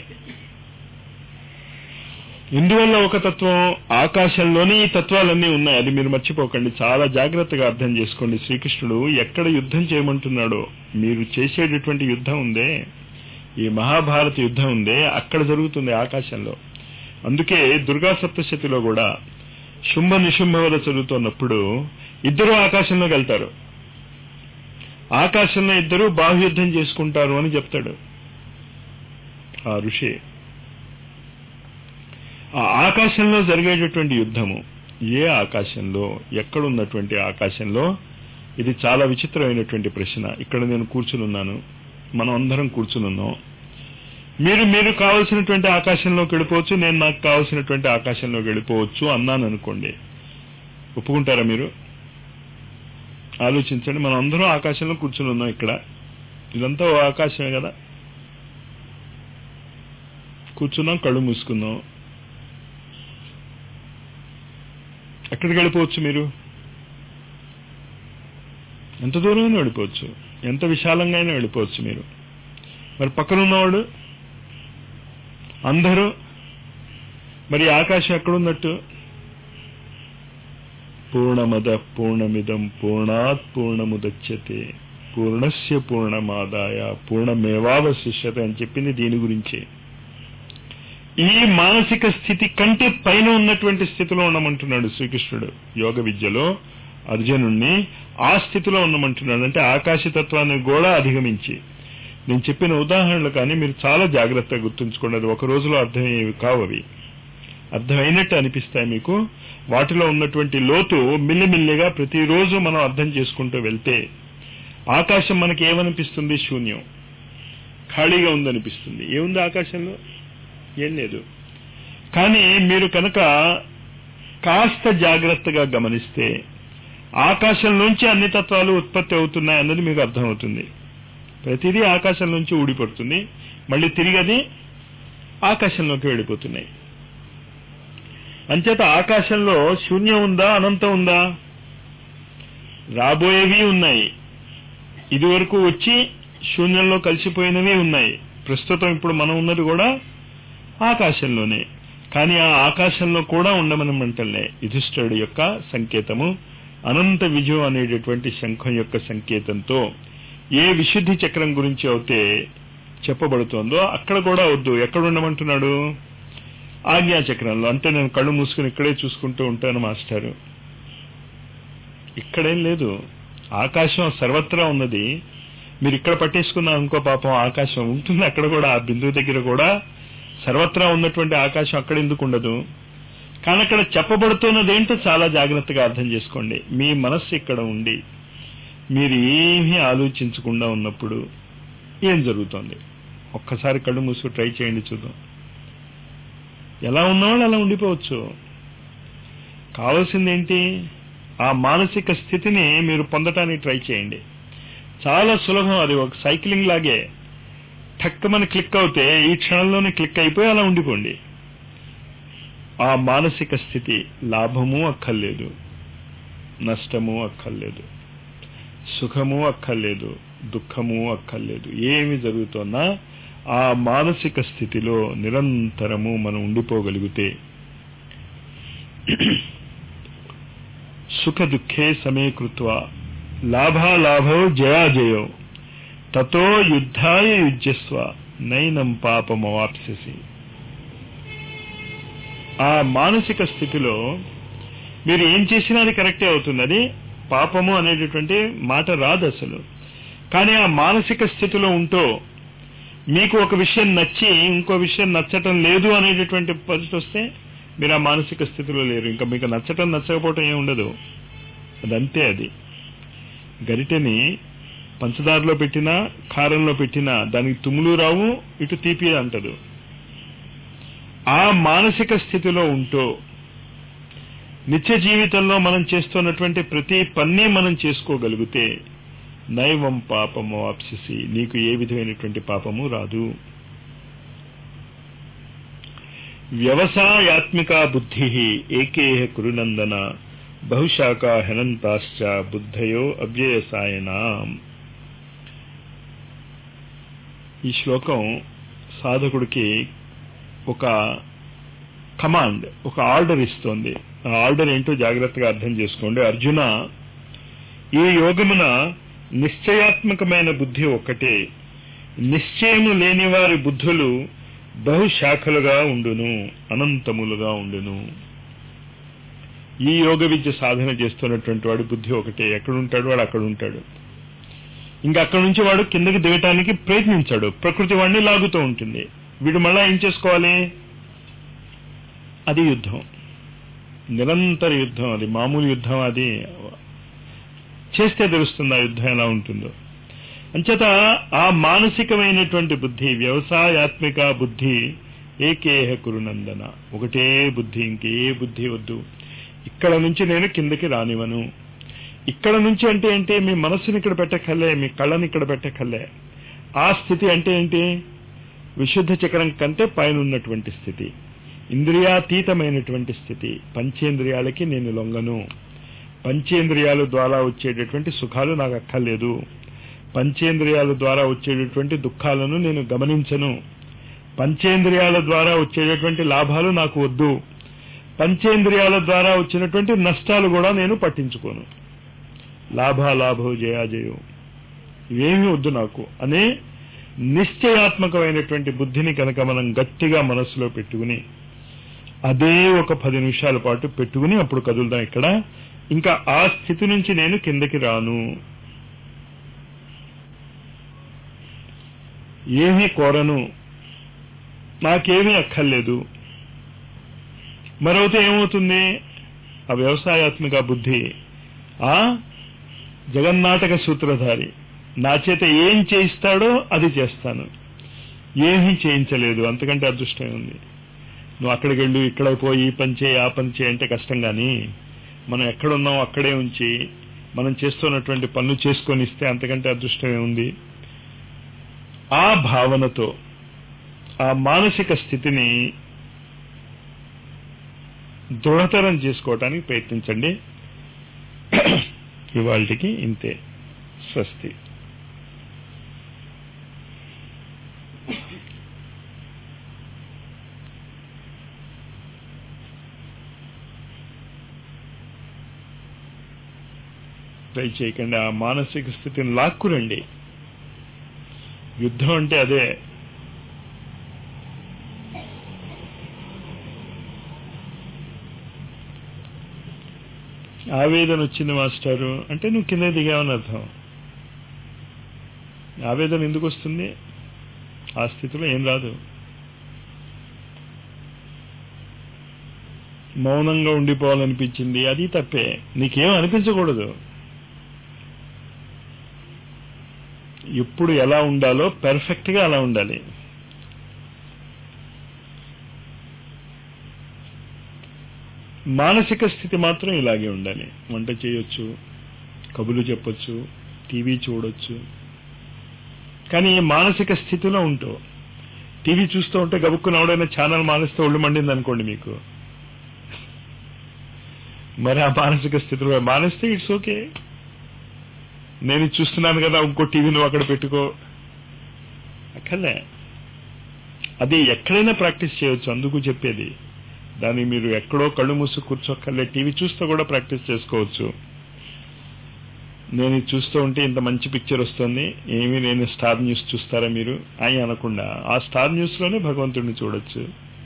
ఇందువల్ల ఒక తత్వం ఆకాశంలోనే ఈ తత్వాలన్నీ ఉన్నాయి అది మీరు మర్చిపోకండి చాలా జాగ్రత్తగా అర్థం చేసుకోండి శ్రీకృష్ణుడు ఎక్కడ యుద్ధం చేయమంటున్నాడో మీరు చేసేటటువంటి యుద్ధం ఉందే ఈ మహాభారత యుద్ధం ఉందే అక్కడ జరుగుతుంది ఆకాశంలో అందుకే దుర్గా సప్తశతిలో కూడా శుంభ నిశుంభవద చదువుతున్నప్పుడు ఇద్దరు ఆకాశంలోకి వెళ్తారు ఆకాశంలో ఇద్దరు బాహుయుద్ధం చేసుకుంటారు అని చెప్తాడు ఆ ఋషి ఆ ఆకాశంలో జరిగేటటువంటి యుద్ధము ఏ ఆకాశంలో ఎక్కడున్నటువంటి ఆకాశంలో ఇది చాలా విచిత్రమైనటువంటి ప్రశ్న ఇక్కడ నేను కూర్చునున్నాను మనం అందరం కూర్చునున్నాం మీరు మీరు కావలసినటువంటి ఆకాశంలోకి వెళ్ళిపోవచ్చు నేను నాకు కావలసినటువంటి ఆకాశంలోకి వెళ్ళిపోవచ్చు అన్నాను అనుకోండి ఒప్పుకుంటారా మీరు ఆలోచించండి మనం అందరం ఆకాశంలో కూర్చుని ఉన్నాం ఇక్కడ ఇదంతా ఓ ఆకాశమే కదా కూర్చున్నాం కళ్ళు మూసుకుందాం ఎక్కడికి వెళ్ళిపోవచ్చు మీరు ఎంత దూరమైనా వెళ్ళిపోవచ్చు ఎంత విశాలంగా అయినా వెళ్ళిపోవచ్చు మీరు మరి పక్కన ఉన్నవాడు అందరూ మరి ఆకాశం ఎక్కడున్నట్టు పూర్ణమద పూర్ణమిదం పూర్ణాత్ పూర్ణముదచ్యతే పూర్ణస్య పూర్ణమాదాయ పూర్ణమేవావశిష్యత అని చెప్పింది దీని గురించి ఈ మానసిక స్థితి కంటే పైన ఉన్నటువంటి స్థితిలో ఉండమంటున్నాడు శ్రీకృష్ణుడు యోగ విద్యలో అర్జునుణ్ణి ఆ స్థితిలో ఉండమంటున్నాడు అంటే ఆకాశతత్వాన్ని కూడా అధిగమించి నేను చెప్పిన ఉదాహరణలు కానీ మీరు చాలా జాగ్రత్తగా గుర్తుంచుకోండి అది ఒక రోజులో అర్థమయ్యేవి కావు అవి అర్థమైనట్టు అనిపిస్తాయి మీకు వాటిలో ఉన్నటువంటి లోతు మిల్లిమిల్లిగా ప్రతిరోజు మనం అర్థం చేసుకుంటూ వెళ్తే ఆకాశం మనకి ఏమనిపిస్తుంది శూన్యం ఖాళీగా ఉందనిపిస్తుంది ఏముంది ఆకాశంలో ఏం లేదు కానీ మీరు కనుక కాస్త జాగ్రత్తగా గమనిస్తే ఆకాశం నుంచి అన్ని తత్వాలు ఉత్పత్తి అవుతున్నాయి అన్నది మీకు అర్థమవుతుంది ప్రతిదీ ఆకాశం నుంచి ఊడిపడుతుంది మళ్ళీ తిరిగి అది ఆకాశంలోకి వెళ్ళిపోతున్నాయి అంచేత ఆకాశంలో శూన్యం ఉందా అనంతం ఉందా రాబోయేవి ఉన్నాయి ఇది వరకు వచ్చి శూన్యంలో కలిసిపోయినవి ఉన్నాయి ప్రస్తుతం ఇప్పుడు మనం ఉన్నది కూడా ఆకాశంలోనే కానీ ఆ ఆకాశంలో కూడా ఉండమనమంటలే యుధిష్ఠుడి యొక్క సంకేతము అనంత విజయం అనేటటువంటి శంఖం యొక్క సంకేతంతో ఏ విశుద్ధి చక్రం గురించి అయితే చెప్పబడుతోందో అక్కడ కూడా వద్దు ఎక్కడ ఉండమంటున్నాడు ఆజ్ఞా చక్రంలో అంటే నేను కళ్ళు మూసుకుని ఇక్కడే చూసుకుంటూ ఉంటాను మాస్టారు ఇక్కడేం లేదు ఆకాశం సర్వత్రా ఉన్నది మీరు ఇక్కడ పట్టేసుకున్న ఇంకో పాపం ఆకాశం ఉంటుంది అక్కడ కూడా ఆ బిందువు దగ్గర కూడా సర్వత్రా ఉన్నటువంటి ఆకాశం అక్కడ ఎందుకు ఉండదు కానీ అక్కడ చెప్పబడుతున్నది ఏంటో చాలా జాగ్రత్తగా అర్థం చేసుకోండి మీ మనస్సు ఇక్కడ ఉండి మీరు ఏమీ ఆలోచించకుండా ఉన్నప్పుడు ఏం జరుగుతోంది ఒక్కసారి కళ్ళు మూసుకు ట్రై చేయండి చూద్దాం ఎలా ఉన్నవాళ్ళు అలా ఉండిపోవచ్చు కావాల్సింది ఏంటి ఆ మానసిక స్థితిని మీరు పొందటానికి ట్రై చేయండి చాలా సులభం అది ఒక సైక్లింగ్ లాగే ఠక్కమని క్లిక్ అవుతే ఈ క్షణంలోనే క్లిక్ అయిపోయి అలా ఉండిపోండి ఆ మానసిక స్థితి లాభము అక్కర్లేదు నష్టము అక్కర్లేదు సుఖము అక్కర్లేదు దుఃఖము అక్కర్లేదు ఏమి జరుగుతున్నా ఆ మానసిక స్థితిలో నిరంతరము మనం ఉండిపోగలిగితే సుఖ దుఃఖే సమీకృత్వ లాభాలాభో జయాజయో తతో యుద్ధాయ యుజ్యస్వ నైనం పాపమవాప్స్యసి ఆ మానసిక స్థితిలో మీరు ఏం చేసినా అది కరెక్టే అవుతుంది అది పాపము అనేటటువంటి మాట రాదు అసలు కానీ ఆ మానసిక స్థితిలో ఉంటూ మీకు ఒక విషయం నచ్చి ఇంకో విషయం నచ్చటం లేదు అనేటటువంటి పరిస్థితి వస్తే మీరు ఆ మానసిక స్థితిలో లేరు ఇంకా మీకు నచ్చటం నచ్చకపోవటం ఏమి ఉండదు అదంతే అది గరిటెని పంచదారలో పెట్టినా కారంలో పెట్టినా దానికి తుమ్ములు రావు ఇటు తీపి అంటదు ఆ మానసిక స్థితిలో ఉంటూ నిత్య జీవితంలో మనం చేస్తున్నటువంటి ప్రతి పని మనం చేసుకోగలిగితే నైవం పాపము అప్సిసి నీకు ఏ విధమైనటువంటి పాపము రాదు వ్యవసాయాత్మిక బుద్ధి ఏకేహ కురునందన బహుశాఖ హెనంతాశ్చ బుద్ధయో అవ్యయసాయనా ఈ శ్లోకం సాధకుడికి ఒక కమాండ్ ఒక ఆర్డర్ ఇస్తోంది ఆ ఆర్డర్ ఏంటో జాగ్రత్తగా అర్థం చేసుకోండి అర్జున ఈ యోగమున నిశ్చయాత్మకమైన బుద్ధి ఒక్కటే నిశ్చయము లేని వారి బుద్ధులు బహుశాఖలుగా ఉండును అనంతములుగా ఉండును ఈ యోగ విద్య సాధన చేస్తున్నటువంటి వాడి బుద్ధి ఒకటే ఎక్కడుంటాడు వాడు అక్కడ ఉంటాడు ఇంకా అక్కడ నుంచి వాడు కిందకి దిగటానికి ప్రయత్నించాడు ప్రకృతి వాడిని లాగుతూ ఉంటుంది వీడు మళ్ళా ఏం చేసుకోవాలి అది యుద్ధం నిరంతర యుద్ధం అది మామూలు యుద్ధం అది చేస్తే తెలుస్తుంది ఆ యుద్ధం ఎలా ఉంటుందో అంచేత ఆ మానసికమైనటువంటి బుద్ధి వ్యవసాయాత్మిక బుద్ధి ఏకేహ కురునందన ఒకటే బుద్ధి ఇంకే బుద్ధి వద్దు ఇక్కడ నుంచి నేను కిందకి రానివను ఇక్కడ నుంచి అంటే ఏంటి మీ మనస్సుని ఇక్కడ పెట్టకల్లే మీ కళ్ళని ఇక్కడ పెట్టకల్లే ఆ స్థితి అంటే ఏంటి విశుద్ధ చక్రం కంటే పైన ఉన్నటువంటి స్థితి ఇంద్రియాతీతమైనటువంటి స్థితి పంచేంద్రియాలకి నేను లొంగను పంచేంద్రియాల ద్వారా వచ్చేటటువంటి సుఖాలు నాకు అక్కర్లేదు పంచేంద్రియాల ద్వారా వచ్చేటటువంటి దుఃఖాలను నేను గమనించను పంచేంద్రియాల ద్వారా వచ్చేటటువంటి లాభాలు నాకు వద్దు పంచేంద్రియాల ద్వారా వచ్చినటువంటి నష్టాలు కూడా నేను పట్టించుకోను లాభాలాభో జయాజయో ఇవేమీ వద్దు నాకు అనే నిశ్చయాత్మకమైనటువంటి బుద్ధిని కనుక మనం గట్టిగా మనస్సులో పెట్టుకుని అదే ఒక పది నిమిషాల పాటు పెట్టుకుని అప్పుడు కదులుదాం ఇక్కడ ఇంకా ఆ స్థితి నుంచి నేను కిందకి రాను ఏమీ కోరను నాకేమీ అక్కర్లేదు మరొకటి ఏమవుతుంది ఆ వ్యవసాయాత్మక బుద్ధి ఆ జగన్నాటక సూత్రధారి నా చేత ఏం చేయిస్తాడో అది చేస్తాను ఏమీ చేయించలేదు అంతకంటే అదృష్టం ఉంది నువ్వు అక్కడికి వెళ్ళు ఇక్కడ పోయి ఈ పని చేయి ఆ పని చేయి అంటే కష్టం కానీ మనం ఎక్కడున్నాం అక్కడే ఉంచి మనం చేస్తున్నటువంటి పనులు చేసుకొని ఇస్తే అంతకంటే అదృష్టమే ఉంది ఆ భావనతో ఆ మానసిక స్థితిని దృఢతరం చేసుకోవటానికి ప్రయత్నించండి ఇవాళకి ఇంతే స్వస్తి ట్రై చేయకండి ఆ మానసిక స్థితిని లాక్కురండి యుద్ధం అంటే అదే ఆవేదన వచ్చింది మాస్టారు అంటే నువ్వు కింద దిగావని అర్థం ఆవేదన ఎందుకు వస్తుంది ఆ స్థితిలో ఏం రాదు మౌనంగా ఉండిపోవాలనిపించింది అది తప్పే నీకేం అనిపించకూడదు ఎప్పుడు ఎలా ఉండాలో పెర్ఫెక్ట్ గా అలా ఉండాలి మానసిక స్థితి మాత్రం ఇలాగే ఉండాలి వంట చేయొచ్చు కబులు చెప్పొచ్చు టీవీ చూడొచ్చు కానీ మానసిక స్థితిలో ఉంటూ టీవీ చూస్తూ ఉంటే గబుక్కున ఎవడైనా ఛానల్ మానేస్తే ఒళ్ళు మండింది అనుకోండి మీకు మరి ఆ మానసిక స్థితిలో మానేస్తే ఇట్స్ ఓకే నేను ఇది చూస్తున్నాను కదా ఇంకో టీవీ నువ్వు అక్కడ పెట్టుకో అక్కర్లే అది ఎక్కడైనా ప్రాక్టీస్ చేయొచ్చు అందుకు చెప్పేది దాన్ని మీరు ఎక్కడో కళ్ళు మూసి కూర్చోక్కర్లే టీవీ చూస్తూ కూడా ప్రాక్టీస్ చేసుకోవచ్చు నేను ఇది చూస్తూ ఉంటే ఇంత మంచి పిక్చర్ వస్తుంది ఏమి నేను స్టార్ న్యూస్ చూస్తారా మీరు అని అనకుండా ఆ స్టార్ న్యూస్ లోనే భగవంతుడిని చూడొచ్చు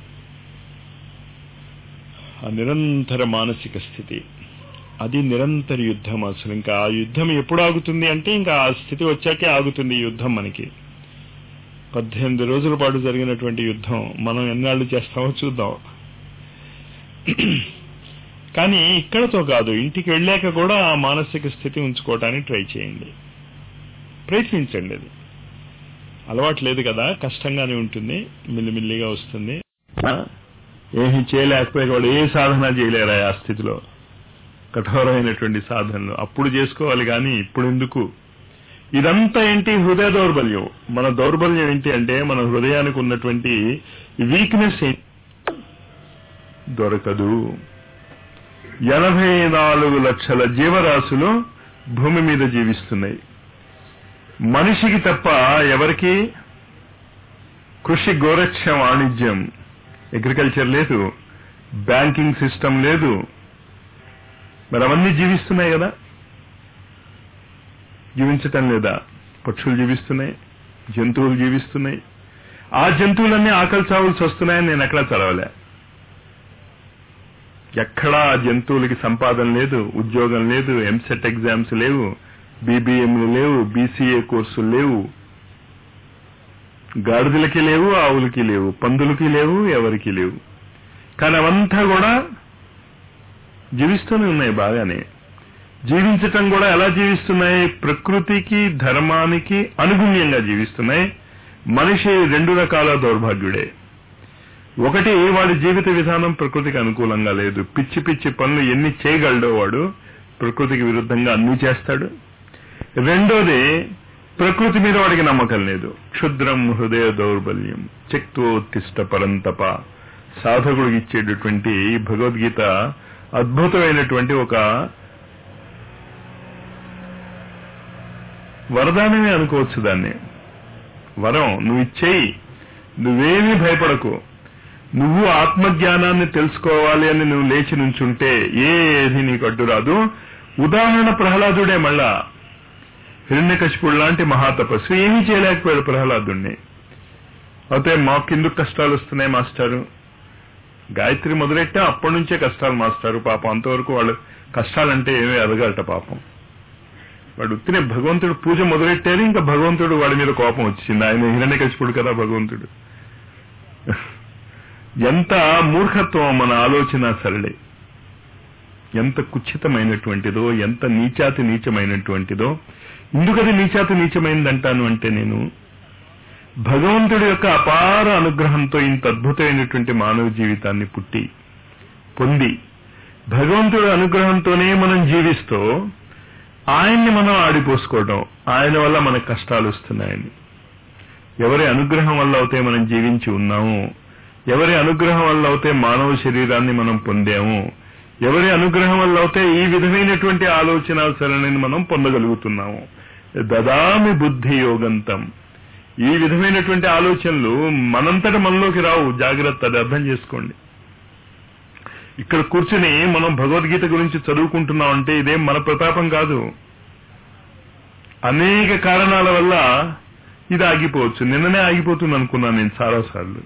ఆ నిరంతర మానసిక స్థితి అది నిరంతర యుద్ధం అసలు ఇంకా ఆ యుద్ధం ఎప్పుడు ఆగుతుంది అంటే ఇంకా ఆ స్థితి వచ్చాకే ఆగుతుంది ఈ యుద్ధం మనకి పద్దెనిమిది రోజుల పాటు జరిగినటువంటి యుద్ధం మనం ఎన్నాళ్ళు చేస్తామో చూద్దాం కానీ ఇక్కడతో కాదు ఇంటికి వెళ్ళాక కూడా ఆ మానసిక స్థితి ఉంచుకోవటానికి ట్రై చేయండి ప్రయత్నించండి అది అలవాటు లేదు కదా కష్టంగానే ఉంటుంది మిల్లిమిల్లిగా వస్తుంది ఏమీ చేయలేకపోయాక వాడు ఏ సాధన చేయలేరా ఆ స్థితిలో కఠోరమైనటువంటి సాధనలు అప్పుడు చేసుకోవాలి కానీ ఇప్పుడు ఎందుకు ఇదంతా ఏంటి హృదయ దౌర్బల్యం మన దౌర్బల్యం ఏంటి అంటే మన హృదయానికి ఉన్నటువంటి వీక్నెస్ ఏంటి దొరకదు ఎనభై నాలుగు లక్షల జీవరాశులు భూమి మీద జీవిస్తున్నాయి మనిషికి తప్ప ఎవరికి కృషి గోరక్ష వాణిజ్యం అగ్రికల్చర్ లేదు బ్యాంకింగ్ సిస్టమ్ లేదు మరి అవన్నీ జీవిస్తున్నాయి కదా జీవించటం లేదా పక్షులు జీవిస్తున్నాయి జంతువులు జీవిస్తున్నాయి ఆ జంతువులన్నీ ఆకలి చావులు వస్తున్నాయని నేను ఎక్కడా చదవలే ఎక్కడా ఆ జంతువులకి సంపాదన లేదు ఉద్యోగం లేదు ఎంసెట్ ఎగ్జామ్స్ లేవు బీబీఎంలు లేవు బీసీఏ కోర్సులు లేవు గాడిదలకి లేవు ఆవులకి లేవు పందులకి లేవు ఎవరికి లేవు కానీ అవంతా కూడా జీవిస్తూనే ఉన్నాయి బాగానే జీవించటం కూడా ఎలా జీవిస్తున్నాయి ప్రకృతికి ధర్మానికి అనుగుణ్యంగా జీవిస్తున్నాయి మనిషి రెండు రకాల దౌర్భాగ్యుడే ఒకటి వాడి జీవిత విధానం ప్రకృతికి అనుకూలంగా లేదు పిచ్చి పిచ్చి పనులు ఎన్ని చేయగలడో వాడు ప్రకృతికి విరుద్ధంగా అన్ని చేస్తాడు రెండోది ప్రకృతి మీద వాడికి నమ్మకం లేదు క్షుద్రం హృదయ దౌర్బల్యం చెక్తోత్తిష్ట పరంతప సాధకుడికి ఇచ్చేటటువంటి భగవద్గీత అద్భుతమైనటువంటి ఒక వరదానమే అనుకోవచ్చు దాన్ని వరం నువ్వు ఇచ్చేయి నువ్వేమీ భయపడకు నువ్వు ఆత్మజ్ఞానాన్ని తెలుసుకోవాలి అని నువ్వు లేచి నుంచుంటే ఏది నీకు అడ్డు రాదు ఉదాహరణ ప్రహ్లాదుడే మళ్ళా హిరణ్యకశిపుడు లాంటి మహాతపస్వి ఏమీ చేయలేకపోయాడు ప్రహ్లాదుణ్ణి అయితే మాకెందుకు కష్టాలు వస్తున్నాయి మాస్టారు గాయత్రి మొదలెట్టా అప్పటి నుంచే కష్టాలు మాస్టారు పాపం అంతవరకు వాళ్ళు కష్టాలంటే ఏమీ ఎదగలట పాపం వాడు ఉత్తినే భగవంతుడు పూజ మొదలెట్టారు ఇంకా భగవంతుడు వాడి మీద కోపం వచ్చింది ఆయన హిరణ్యకశిపుడు కదా భగవంతుడు ఎంత మూర్ఖత్వం మన ఆలోచన సరళి ఎంత కుచ్చితమైనటువంటిదో ఎంత నీచాతి నీచమైనటువంటిదో ఎందుకది నీచాతి నీచమైందంటాను అంటే నేను భగవంతుడి యొక్క అపార అనుగ్రహంతో ఇంత అద్భుతమైనటువంటి మానవ జీవితాన్ని పుట్టి పొంది భగవంతుడి అనుగ్రహంతోనే మనం జీవిస్తూ ఆయన్ని మనం ఆడిపోసుకోవడం ఆయన వల్ల మనకు కష్టాలు వస్తున్నాయని ఎవరి అనుగ్రహం వల్ల అయితే మనం జీవించి ఉన్నాము ఎవరి అనుగ్రహం వల్ల అయితే మానవ శరీరాన్ని మనం పొందాము ఎవరి అనుగ్రహం వల్ల అయితే ఈ విధమైనటువంటి ఆలోచన సరళిని మనం పొందగలుగుతున్నాము దదామి బుద్ధి యోగంతం ఈ విధమైనటువంటి ఆలోచనలు మనంతట మనలోకి రావు జాగ్రత్త అది అర్థం చేసుకోండి ఇక్కడ కూర్చుని మనం భగవద్గీత గురించి చదువుకుంటున్నాం అంటే ఇదేం మన ప్రతాపం కాదు అనేక కారణాల వల్ల ఇది ఆగిపోవచ్చు నిన్ననే ఆగిపోతుంది అనుకున్నాను నేను చాలాసార్లు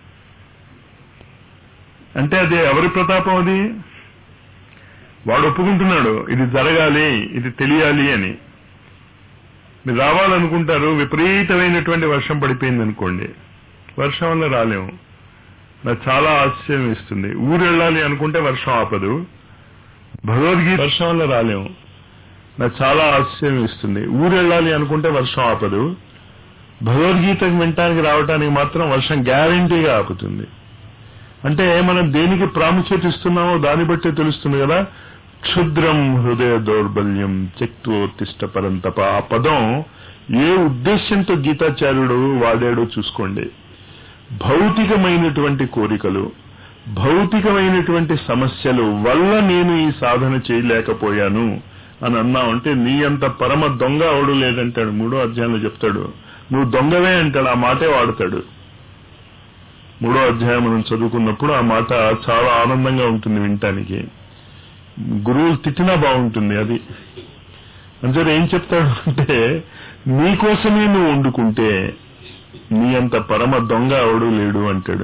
అంటే అది ఎవరి ప్రతాపం అది వాడు ఒప్పుకుంటున్నాడు ఇది జరగాలి ఇది తెలియాలి అని మీరు రావాలనుకుంటారు విపరీతమైనటువంటి వర్షం పడిపోయింది అనుకోండి వర్షం వల్ల రాలేము నాకు చాలా ఆశ్చర్యం ఇస్తుంది ఊరు వెళ్ళాలి అనుకుంటే వర్షం ఆపదు భగవద్గీత వర్షం వల్ల రాలేము నాకు చాలా ఆశ్చర్యం ఇస్తుంది ఊరు వెళ్ళాలి అనుకుంటే వర్షం ఆపదు భగవద్గీతకు వినటానికి రావటానికి మాత్రం వర్షం గ్యారంటీగా ఆపుతుంది అంటే మనం దేనికి ప్రాముఖ్యత ఇస్తున్నామో దాన్ని బట్టి తెలుస్తుంది కదా క్షుద్రం హృదయ దౌర్బల్యం చెక్తోత్తిష్ట పరంతప ఆ పదం ఏ ఉద్దేశ్యంతో గీతాచార్యుడు వాడాడో చూసుకోండి భౌతికమైనటువంటి కోరికలు భౌతికమైనటువంటి సమస్యలు వల్ల నేను ఈ సాధన చేయలేకపోయాను అని అన్నావంటే నీ అంత పరమ దొంగ అవడు లేదంటాడు మూడో అధ్యాయంలో చెప్తాడు నువ్వు దొంగవే అంటాడు ఆ మాటే వాడతాడు మూడో అధ్యాయం మనం చదువుకున్నప్పుడు ఆ మాట చాలా ఆనందంగా ఉంటుంది వినటానికి గురువులు తిట్టినా బాగుంటుంది అది అంటే ఏం చెప్తాడు అంటే నీకోసమే నువ్వు వండుకుంటే నీ అంత పరమ దొంగ అవడు లేడు అంటాడు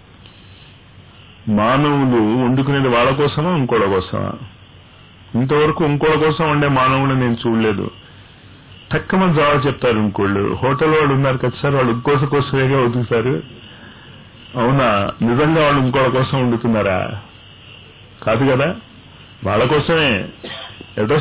మానవులు వండుకునేది వాళ్ళ కోసమా ఇంకోళ్ళ కోసమా ఇంతవరకు ఇంకోళ్ళ కోసం ఉండే మానవుని నేను చూడలేదు తక్కువ జవాబు చెప్తారు ఇంకోళ్ళు హోటల్ వాళ్ళు ఉన్నారు కదా సార్ వాళ్ళు ఇంకోస కోసమేగా వదులుతారు అవునా నిజంగా వాళ్ళు ఇంకోళ్ళ కోసం వండుతున్నారా కాదు కదా వాళ్ళ కోసమే ఏదో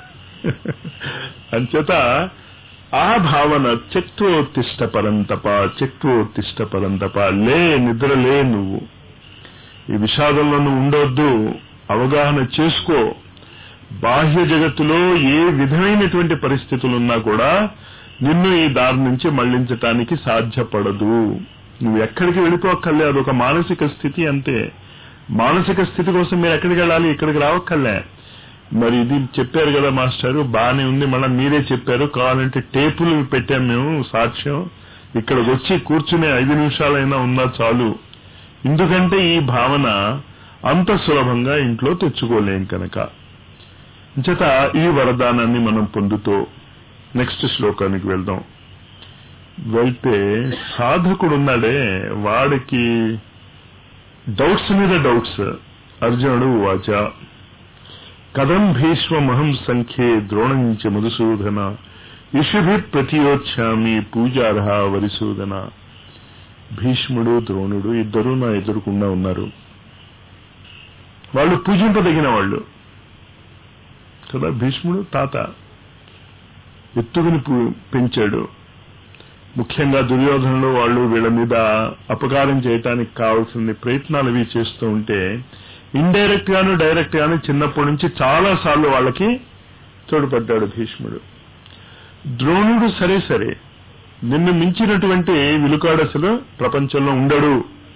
అంచేత ఆ భావన చెక్తోత్తిష్ట పరంతప చెక్తోత్తిష్ట పరంతప లే నిద్ర లే నువ్వు ఈ విషాదంలో నువ్వు ఉండొద్దు అవగాహన చేసుకో బాహ్య జగత్తులో ఏ విధమైనటువంటి పరిస్థితులున్నా కూడా నిన్ను ఈ దారి నుంచి మళ్లించటానికి సాధ్యపడదు నువ్వు ఎక్కడికి వెళ్ళిపోక్కర్లే అదొక మానసిక స్థితి అంతే మానసిక స్థితి కోసం మీరు ఎక్కడికి వెళ్ళాలి ఇక్కడికి రావక్కర్లే మరి ఇది చెప్పారు కదా మాస్టారు బానే ఉంది మళ్ళీ మీరే చెప్పారు కావాలంటే టేపులు పెట్టాం మేము సాక్ష్యం ఇక్కడికి వచ్చి కూర్చునే ఐదు నిమిషాలైనా ఉన్నా చాలు ఎందుకంటే ఈ భావన అంత సులభంగా ఇంట్లో తెచ్చుకోలేం కనుక చేత ఈ వరదానాన్ని మనం పొందుతూ నెక్స్ట్ శ్లోకానికి వెళ్దాం వెళ్తే సాధకుడు ఉన్నాడే వాడికి డౌట్స్ మీద డౌట్స్ అర్జునుడు వాచ కథం భీష్మహం సంఖ్యే ద్రోణంచ మధుసూదన ఇషుభి ప్రతియోచ్చామి పూజార్హ వరిసూదన భీష్ముడు ద్రోణుడు ఇద్దరు నా ఎదురుకుండా ఉన్నారు వాళ్ళు పూజింపదగిన వాళ్ళు కదా భీష్ముడు తాత ఎత్తుకుని పెంచాడు ముఖ్యంగా దుర్యోధనలు వాళ్ళు వీళ్ళ మీద అపకారం చేయటానికి కావాల్సిన ప్రయత్నాలు అవి చేస్తూ ఉంటే ఇండైరెక్ట్ గాను డైరెక్ట్ గాను చిన్నప్పటి నుంచి చాలా సార్లు వాళ్ళకి తోడ్పడ్డాడు భీష్ముడు ద్రోణుడు సరే సరే నిన్ను మించినటువంటి విలుకాడు అసలు ప్రపంచంలో ఉండడు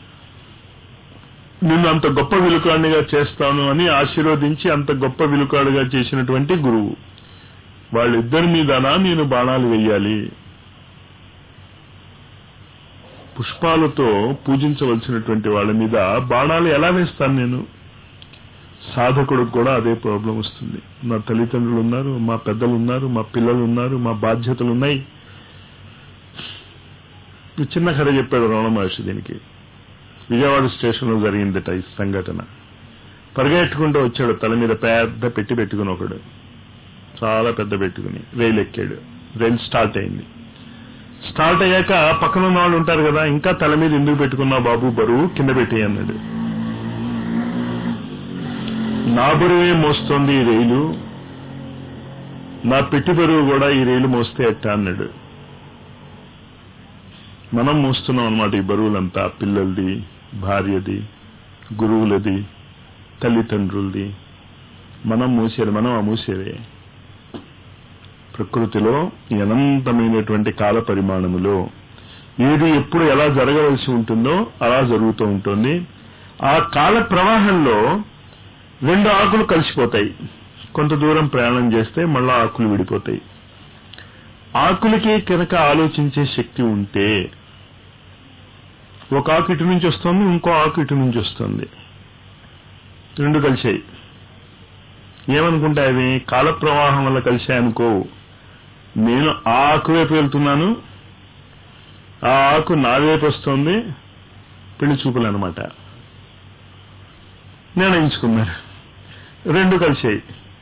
నిన్ను అంత గొప్ప విలుకాడినిగా చేస్తాను అని ఆశీర్వదించి అంత గొప్ప విలుకాడుగా చేసినటువంటి గురువు వాళ్ళిద్దరి మీదనా నేను బాణాలు వెయ్యాలి పుష్పాలతో పూజించవలసినటువంటి వాళ్ళ మీద బాణాలు ఎలా వేస్తాను నేను సాధకుడికి కూడా అదే ప్రాబ్లం వస్తుంది నా తల్లిదండ్రులు ఉన్నారు మా పెద్దలు ఉన్నారు మా పిల్లలు ఉన్నారు మా బాధ్యతలు ఉన్నాయి చిన్న కథ చెప్పాడు రమణ మహర్షి దీనికి విజయవాడ స్టేషన్లో జరిగిందట ఈ సంఘటన పరిగెట్టుకుంటూ వచ్చాడు తల మీద పెద్ద పెట్టి పెట్టుకుని ఒకడు చాలా పెద్ద పెట్టుకుని రైలు ఎక్కాడు రైలు స్టార్ట్ అయింది స్టార్ట్ అయ్యాక పక్కన ఉన్న వాళ్ళు ఉంటారు కదా ఇంకా తల మీద ఎందుకు పెట్టుకున్నావు బాబు బరువు కింద పెట్టి అన్నాడు నా బరువే మోస్తోంది ఈ రైలు నా పెట్టి బరువు కూడా ఈ రైలు మోస్తే ఎట్టా అన్నాడు మనం మోస్తున్నాం అనమాట ఈ బరువులంతా పిల్లలది భార్యది గురువులది తల్లిదండ్రులది మనం మూసేది మనం ఆ మూసేదే ప్రకృతిలో ఈ అనంతమైనటువంటి కాల పరిమాణములో ఏది ఎప్పుడు ఎలా జరగవలసి ఉంటుందో అలా జరుగుతూ ఉంటుంది ఆ కాల ప్రవాహంలో రెండు ఆకులు కలిసిపోతాయి కొంత దూరం ప్రయాణం చేస్తే మళ్ళా ఆకులు విడిపోతాయి ఆకులకి కనుక ఆలోచించే శక్తి ఉంటే ఒక ఆకు ఇటు నుంచి వస్తుంది ఇంకో ఆకు ఇటు నుంచి వస్తుంది రెండు కలిసాయి ఏమనుకుంటాయి అవి కాల ప్రవాహం వల్ల కలిసాయనుకో నేను ఆ ఆకు వైపు వెళ్తున్నాను ఆ ఆకు నా వైపు వస్తుంది పెళ్లి చూపులు అనమాట నిర్ణయించుకున్నారు రెండు కలిసాయి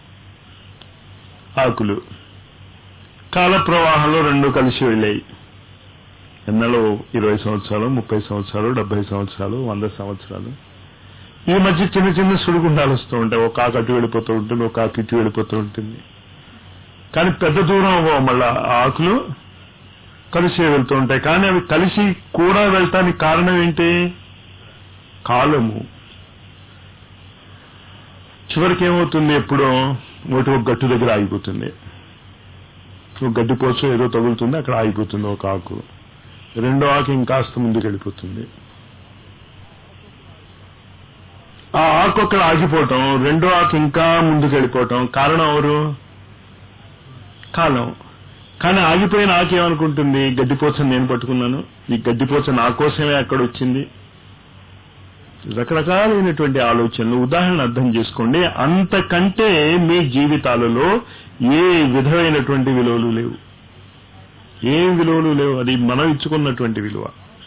ఆకులు కాల ప్రవాహంలో రెండు కలిసి వెళ్ళాయి ఎన్నలో ఇరవై సంవత్సరాలు ముప్పై సంవత్సరాలు డెబ్బై సంవత్సరాలు వంద సంవత్సరాలు ఈ మధ్య చిన్న చిన్న సుడిగుండాలు వస్తూ ఉంటాయి ఒక ఆకు అటు వెళ్ళిపోతూ ఉంటుంది ఒక ఆకు ఇటు వెళ్ళిపోతూ ఉంటుంది కానీ పెద్ద దూరం అవ్వవు మళ్ళా ఆ ఆకులు కలిసి వెళ్తూ ఉంటాయి కానీ అవి కలిసి కూడా వెళ్ళటానికి కారణం ఏంటి కాలము చివరికి ఏమవుతుంది ఎప్పుడో ఒకటి ఒక గట్టు దగ్గర ఆగిపోతుంది ఒక గడ్డి పోచు ఏదో తగులుతుంది అక్కడ ఆగిపోతుంది ఒక ఆకు రెండో ఆకు ఇంకాస్త ముందుకు వెళ్ళిపోతుంది ఆ ఆకు అక్కడ ఆగిపోవటం రెండో ఆకు ఇంకా ముందుకు వెళ్ళిపోవటం కారణం ఎవరు కాలం కానీ ఆగిపోయిన ఆకు ఏమనుకుంటుంది గడ్డిపోచను నేను పట్టుకున్నాను ఈ గడ్డిపోచ నా కోసమే అక్కడ వచ్చింది రకరకాలైనటువంటి ఆలోచనలు ఉదాహరణ అర్థం చేసుకోండి అంతకంటే మీ జీవితాలలో ఏ విధమైనటువంటి విలువలు లేవు ఏం విలువలు లేవు అది మనం ఇచ్చుకున్నటువంటి విలువ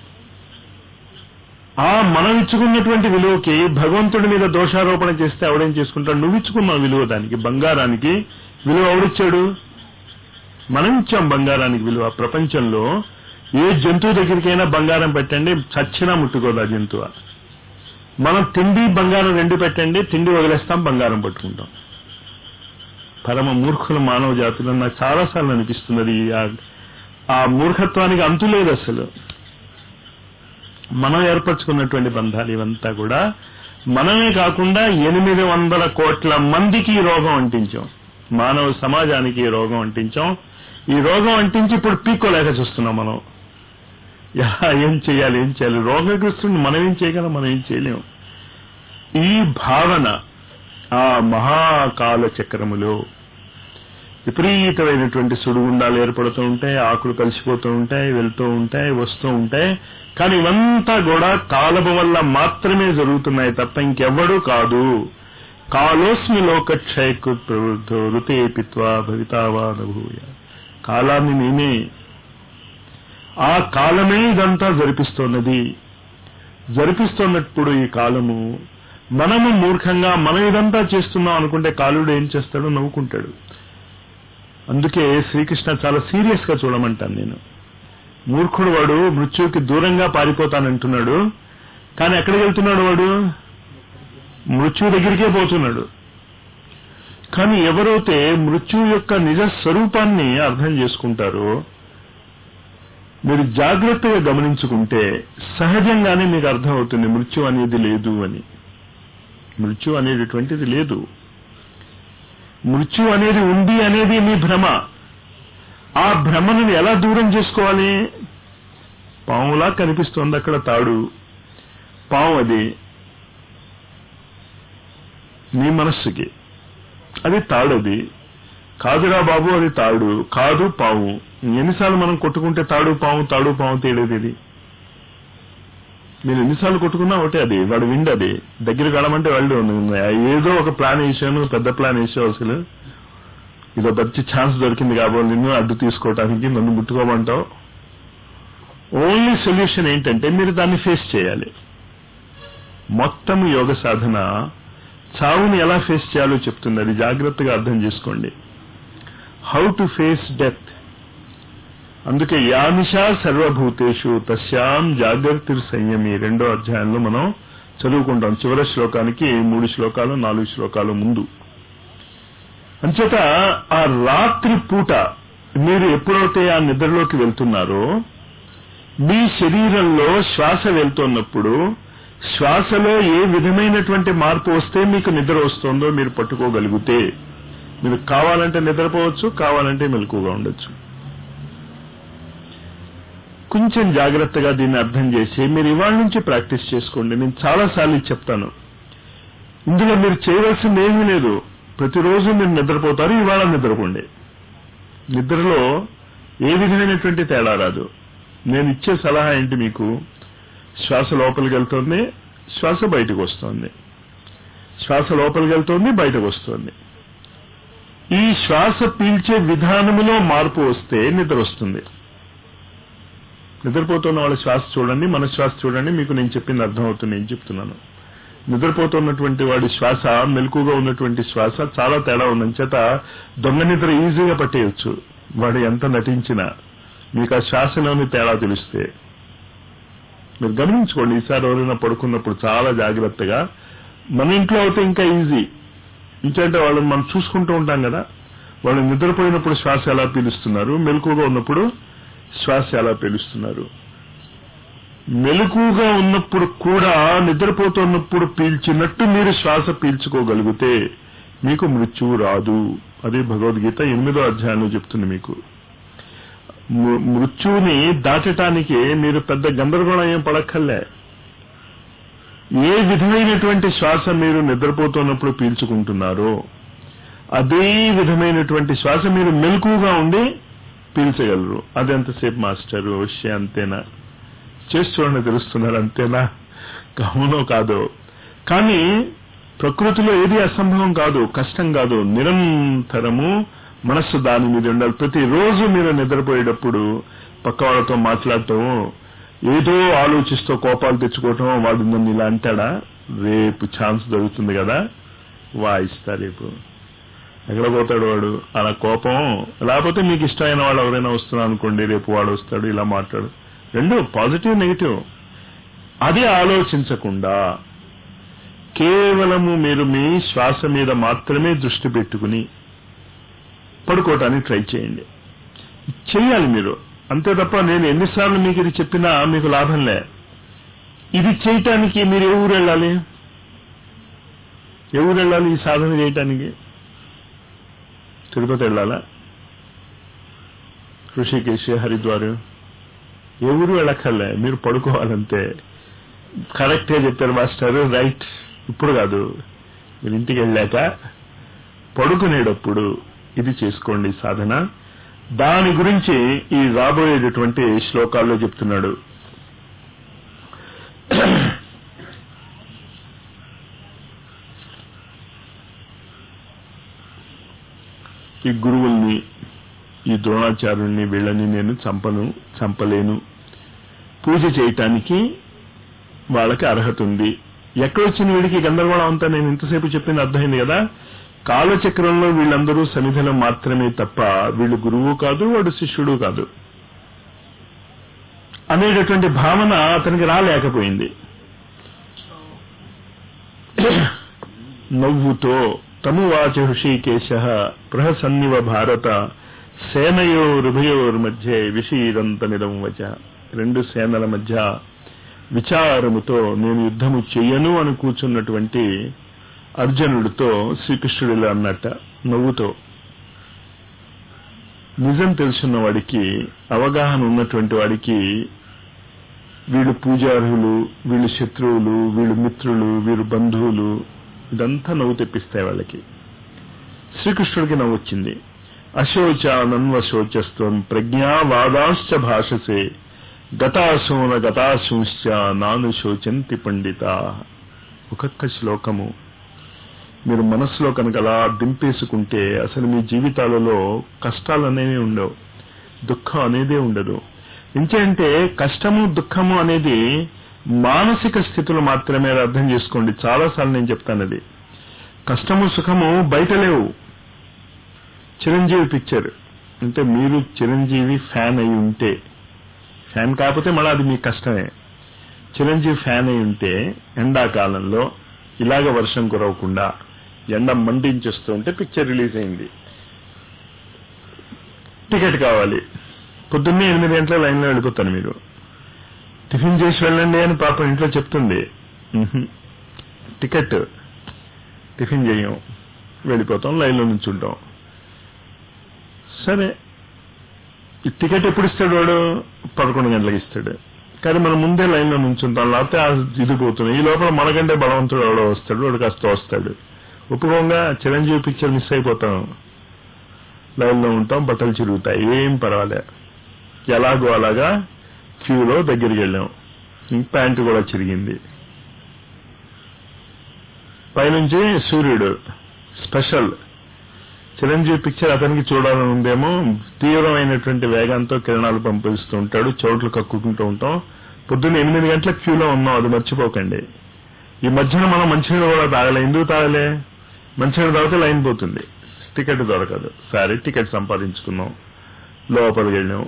ఆ మనం ఇచ్చుకున్నటువంటి విలువకి భగవంతుడి మీద దోషారోపణ చేస్తే ఆవిడేం చేసుకుంటాడు నువ్వు ఇచ్చుకున్నావు విలువ దానికి బంగారానికి విలువ ఎవడిచ్చాడు మనం ఇచ్చాం బంగారానికి విలువ ప్రపంచంలో ఏ జంతువు దగ్గరికైనా బంగారం పెట్టండి చచ్చినా ముట్టుకోదు ఆ జంతువు మనం తిండి బంగారం రెండు పెట్టండి తిండి వదిలేస్తాం బంగారం పట్టుకుంటాం పరమ మూర్ఖుల మానవ జాతులు నాకు చాలాసార్లు అనిపిస్తున్నది ఆ- ఆ మూర్ఖత్వానికి అంతు లేదు అసలు మనం ఏర్పరచుకున్నటువంటి బంధాలు ఇవంతా కూడా మనమే కాకుండా ఎనిమిది వందల కోట్ల మందికి ఈ రోగం అంటించాం మానవ సమాజానికి ఈ రోగం అంటించాం ఈ రోగం అంటించి ఇప్పుడు పీక్కోలేక చూస్తున్నాం మనం ఎలా ఏం చేయాలి ఏం చేయాలి రోగగ్రస్తుని మనం ఏం చేయగలం మనం ఏం చేయలేము ఈ భావన ఆ మహాకాల చక్రములో విపరీతమైనటువంటి సుడిగుండాలు ఏర్పడుతూ ఉంటాయి ఆకులు కలిసిపోతూ ఉంటాయి వెళ్తూ ఉంటాయి వస్తూ ఉంటాయి కానీ ఇవంతా కూడా కాలము వల్ల మాత్రమే జరుగుతున్నాయి తప్ప ఇంకెవ్వడూ కాదు కాలోస్మి లోకక్షయకు ప్రవృద్ధో ఋతే పిత్వా భవితావానభూయ కాలాన్ని నేనే ఆ కాలమే ఇదంతా జరిపిస్తున్నది జరిపిస్తున్నప్పుడు ఈ కాలము మనము మూర్ఖంగా మనం ఇదంతా చేస్తున్నాం అనుకుంటే కాలుడు ఏం చేస్తాడో నవ్వుకుంటాడు అందుకే శ్రీకృష్ణ చాలా సీరియస్ గా చూడమంటాను నేను మూర్ఖుడు వాడు మృత్యువుకి దూరంగా పారిపోతానంటున్నాడు కానీ ఎక్కడికి వెళ్తున్నాడు వాడు మృత్యువు దగ్గరికే పోతున్నాడు కానీ ఎవరైతే మృత్యువు యొక్క నిజ స్వరూపాన్ని అర్థం చేసుకుంటారో మీరు జాగ్రత్తగా గమనించుకుంటే సహజంగానే మీకు అర్థమవుతుంది మృత్యు అనేది లేదు అని మృత్యు అనేటటువంటిది లేదు మృత్యు అనేది ఉంది అనేది మీ భ్రమ ఆ భ్రమను ఎలా దూరం చేసుకోవాలి పాములా కనిపిస్తోంది అక్కడ తాడు పాము అది మీ మనస్సుకి అది తాడు అది కాదురా బాబు అది తాడు కాదు పాము ఎన్నిసార్లు మనం కొట్టుకుంటే తాడు పాము తాడు పాము తేలేది ఇది మీరు ఎన్నిసార్లు కొట్టుకున్నా ఒకటే అది వాడు విండు అది దగ్గర కడమంటే వాళ్ళు ఏదో ఒక ప్లాన్ వేసాను పెద్ద ప్లాన్ వేసావు అసలు ఇదో మంచి ఛాన్స్ దొరికింది కాబట్టి నిన్ను అడ్డు తీసుకోవడానికి నన్ను ముట్టుకోమంటావు ఓన్లీ సొల్యూషన్ ఏంటంటే మీరు దాన్ని ఫేస్ చేయాలి మొత్తం యోగ సాధన చావుని ఎలా ఫేస్ చేయాలో చెప్తుంది అది జాగ్రత్తగా అర్థం చేసుకోండి హౌ టు ఫేస్ డెత్ అందుకే యానిషా సర్వభూతేషు తస్యాం జాగ్రత్త సంయమి రెండో అధ్యాయంలో మనం చదువుకుంటాం చివరి శ్లోకానికి మూడు శ్లోకాలు నాలుగు శ్లోకాలు ముందు అంచేత ఆ రాత్రి పూట మీరు ఎప్పుడైతే ఆ నిద్రలోకి వెళ్తున్నారో మీ శరీరంలో శ్వాస వెళ్తున్నప్పుడు శ్వాసలో ఏ విధమైనటువంటి మార్పు వస్తే మీకు నిద్ర వస్తుందో మీరు పట్టుకోగలిగితే మీరు కావాలంటే నిద్రపోవచ్చు కావాలంటే మెలకుగా ఉండొచ్చు కొంచెం జాగ్రత్తగా దీన్ని అర్థం చేసి మీరు ఇవాళ నుంచి ప్రాక్టీస్ చేసుకోండి నేను చాలాసార్లు చెప్తాను ఇందులో మీరు చేయవలసింది ఏమీ లేదు ప్రతిరోజు మీరు నిద్రపోతారు ఇవాళ నిద్రపోండి నిద్రలో ఏ విధమైనటువంటి తేడా రాదు నేను ఇచ్చే సలహా ఏంటి మీకు శ్వాస లోపలికి వెళ్తోంది శ్వాస బయటకు వస్తుంది శ్వాస లోపలికి వెళ్తోంది బయటకు వస్తుంది ఈ శ్వాస పీల్చే విధానములో మార్పు వస్తే నిద్ర వస్తుంది నిద్రపోతున్న వాళ్ళ శ్వాస చూడండి మన శ్వాస చూడండి మీకు నేను చెప్పింది అర్థమవుతుంది నేను చెప్తున్నాను నిద్రపోతున్నటువంటి వాడి శ్వాస మెలకుగా ఉన్నటువంటి శ్వాస చాలా తేడా ఉందని చేత దొంగ నిద్ర ఈజీగా పట్టేయచ్చు వాడు ఎంత నటించినా మీకు ఆ శ్వాసలోని తేడా తెలిస్తే మీరు గమనించుకోండి ఈసారి ఎవరైనా పడుకున్నప్పుడు చాలా జాగ్రత్తగా మన ఇంట్లో అయితే ఇంకా ఈజీ ఇంకంటే వాళ్ళని మనం చూసుకుంటూ ఉంటాం కదా వాళ్ళు నిద్రపోయినప్పుడు శ్వాస ఎలా పీలుస్తున్నారు మెలకుగా ఉన్నప్పుడు శ్వాస ఎలా పీలుస్తున్నారు మెలకుగా ఉన్నప్పుడు కూడా నిద్రపోతున్నప్పుడు పీల్చినట్టు మీరు శ్వాస పీల్చుకోగలిగితే మీకు మృత్యువు రాదు అదే భగవద్గీత ఎనిమిదో అధ్యాయంలో చెప్తుంది మీకు మృ- మృత్యువుని దాటటానికి మీరు పెద్ద గందరగోళం ఏం పడక్కర్లే ఏ విధమైనటువంటి శ్వాస మీరు నిద్రపోతున్నప్పుడు పీల్చుకుంటున్నారో అదే విధమైనటువంటి శ్వాస మీరు మెలకుగా ఉండి పీల్చగలరు అది ఎంతసేపు మాస్టర్ విషయం అంతేనా చేసి చూడండి తెలుస్తున్నారు అంతేనా గమనం కాదు కానీ ప్రకృతిలో ఏది అసంభవం కాదు కష్టం కాదు నిరంతరము మనస్సు దాని మీద ఉండాలి ప్రతిరోజు మీరు నిద్రపోయేటప్పుడు పక్క వాళ్ళతో మాట్లాడటం ఏదో ఆలోచిస్తూ కోపాలు తెచ్చుకోవటం వాడు నన్ను ఇలా అంటాడా రేపు ఛాన్స్ దొరుకుతుంది కదా వాయిస్తా రేపు ఎక్కడ పోతాడు వాడు అలా కోపం లేకపోతే మీకు ఇష్టమైన వాళ్ళు ఎవరైనా వస్తున్నారు అనుకోండి రేపు వాడు వస్తాడు ఇలా మాట్లాడు రెండు పాజిటివ్ నెగిటివ్ అది ఆలోచించకుండా కేవలము మీరు మీ శ్వాస మీద మాత్రమే దృష్టి పెట్టుకుని పడుకోవటానికి ట్రై చేయండి చెయ్యాలి మీరు అంతే తప్ప నేను ఎన్నిసార్లు మీకు ఇది చెప్పినా మీకు లాభం లే ఇది చేయటానికి మీరు ఏ ఊరు వెళ్ళాలి ఏ ఊరు వెళ్ళాలి ఈ సాధన చేయటానికి తిరుపతి వెళ్ళాలా ఋషికేశ్ హరిద్వార్ ఏ ఊరు వెళ్ళక్కర్లే మీరు పడుకోవాలంతే కరెక్ట్గా చెప్పారు మాస్టర్ రైట్ ఇప్పుడు కాదు మీరు ఇంటికి వెళ్ళాక పడుకునేటప్పుడు ఇది చేసుకోండి సాధన దాని గురించి ఈ రాబోయేటటువంటి శ్లోకాల్లో చెప్తున్నాడు ఈ గురువుల్ని ఈ ద్రోణాచార్యుల్ని వీళ్ళని నేను చంపను చంపలేను పూజ చేయటానికి వాళ్ళకి అర్హత ఉంది ఎక్కడొచ్చిన వీడికి గందరగోళం అంతా నేను ఇంతసేపు చెప్పింది అర్థమైంది కదా కాలచక్రంలో వీళ్ళందరూ సన్నిధిలో మాత్రమే తప్ప వీళ్ళు గురువు కాదు వాడు శిష్యుడు కాదు అనేటటువంటి భావన అతనికి రాలేకపోయింది నవ్వుతో తమువాచ హృషికేశ ప్రహసన్నివ భారత సేనయోరుభయోర్ మధ్య విషీదంత నిదం వచ రెండు సేనల మధ్య విచారముతో నేను యుద్ధము చెయ్యను అని కూర్చున్నటువంటి అర్జునుడితో శ్రీకృష్ణుడు ఇలా అన్నట్ట నవ్వుతో నిజం తెలుసున్న వాడికి అవగాహన ఉన్నటువంటి వాడికి వీళ్ళు పూజార్హులు వీళ్ళు శత్రువులు వీళ్ళు మిత్రులు వీళ్ళు బంధువులు ఇదంతా నవ్వు తెప్పిస్తాయి వాళ్ళకి శ్రీకృష్ణుడికి నవ్వు వచ్చింది అశోచానన్వశోచస్వం ప్రజ్ఞావాదాశ్చ భాషసే గతాశోన గతాశంశ్చ నాను శోచంతి పండిత ఒక్కొక్క శ్లోకము మీరు మనసులో కనుక అలా దింపేసుకుంటే అసలు మీ జీవితాలలో కష్టాలు అనేవి ఉండవు దుఃఖం అనేదే ఉండదు ఇంకేంటే కష్టము దుఃఖము అనేది మానసిక స్థితులు మాత్రమే అది అర్థం చేసుకోండి చాలాసార్లు నేను చెప్తాను అది కష్టము సుఖము బయట లేవు చిరంజీవి పిక్చర్ అంటే మీరు చిరంజీవి ఫ్యాన్ అయి ఉంటే ఫ్యాన్ కాకపోతే మళ్ళీ అది మీ కష్టమే చిరంజీవి ఫ్యాన్ అయి ఉంటే ఎండాకాలంలో ఇలాగ వర్షం కురవకుండా ఎండ మండించేస్తూ ఉంటే పిక్చర్ రిలీజ్ అయింది టికెట్ కావాలి పొద్దున్నే ఎనిమిది గంటల లైన్లో వెళ్ళిపోతాను మీరు టిఫిన్ చేసి వెళ్ళండి అని పాప ఇంట్లో చెప్తుంది ఉహు. టికెట్ టిఫిన్ చేయం వెళ్ళిపోతాం లైన్లో నుంచుంటాం సరే ఈ టికెట్ ఎప్పుడు ఇస్తాడు వాడు పదకొండు గంటలకు ఇస్తాడు కానీ మనం ముందే లైన్లో నుంచుంటాం లేకపోతే ఆ ఇది పోతుంది ఈ లోపల మనకంటే బలవంతుడు ఎవడో వస్తాడు వాడు కాస్త వస్తాడు ఒప్పుకోగా చిరంజీవి పిక్చర్ మిస్ అయిపోతాం లైన్లో ఉంటాం బట్టలు చిరుగుతాయి ఏం పర్వాలే ఎలాగో అలాగా క్యూలో దగ్గరికి వెళ్ళాం ఇంక ప్యాంటు కూడా చిరిగింది పైనుంచి సూర్యుడు స్పెషల్ చిరంజీవి పిక్చర్ అతనికి చూడాలని ఉందేమో తీవ్రమైనటువంటి వేగంతో కిరణాలు పంపిస్తూ ఉంటాడు చోట్లు కక్కుకుంటూ ఉంటాం పొద్దున్న ఎనిమిది గంటల క్యూలో ఉన్నాం అది మర్చిపోకండి ఈ మధ్యన మనం మంచినీళ్ళు కూడా తాగలే ఎందుకు తాగలే మంచినీళ్ళు తాగితే లైన్ పోతుంది టికెట్ దొరకదు సరే టికెట్ సంపాదించుకున్నాం లోపలికి వెళ్ళాం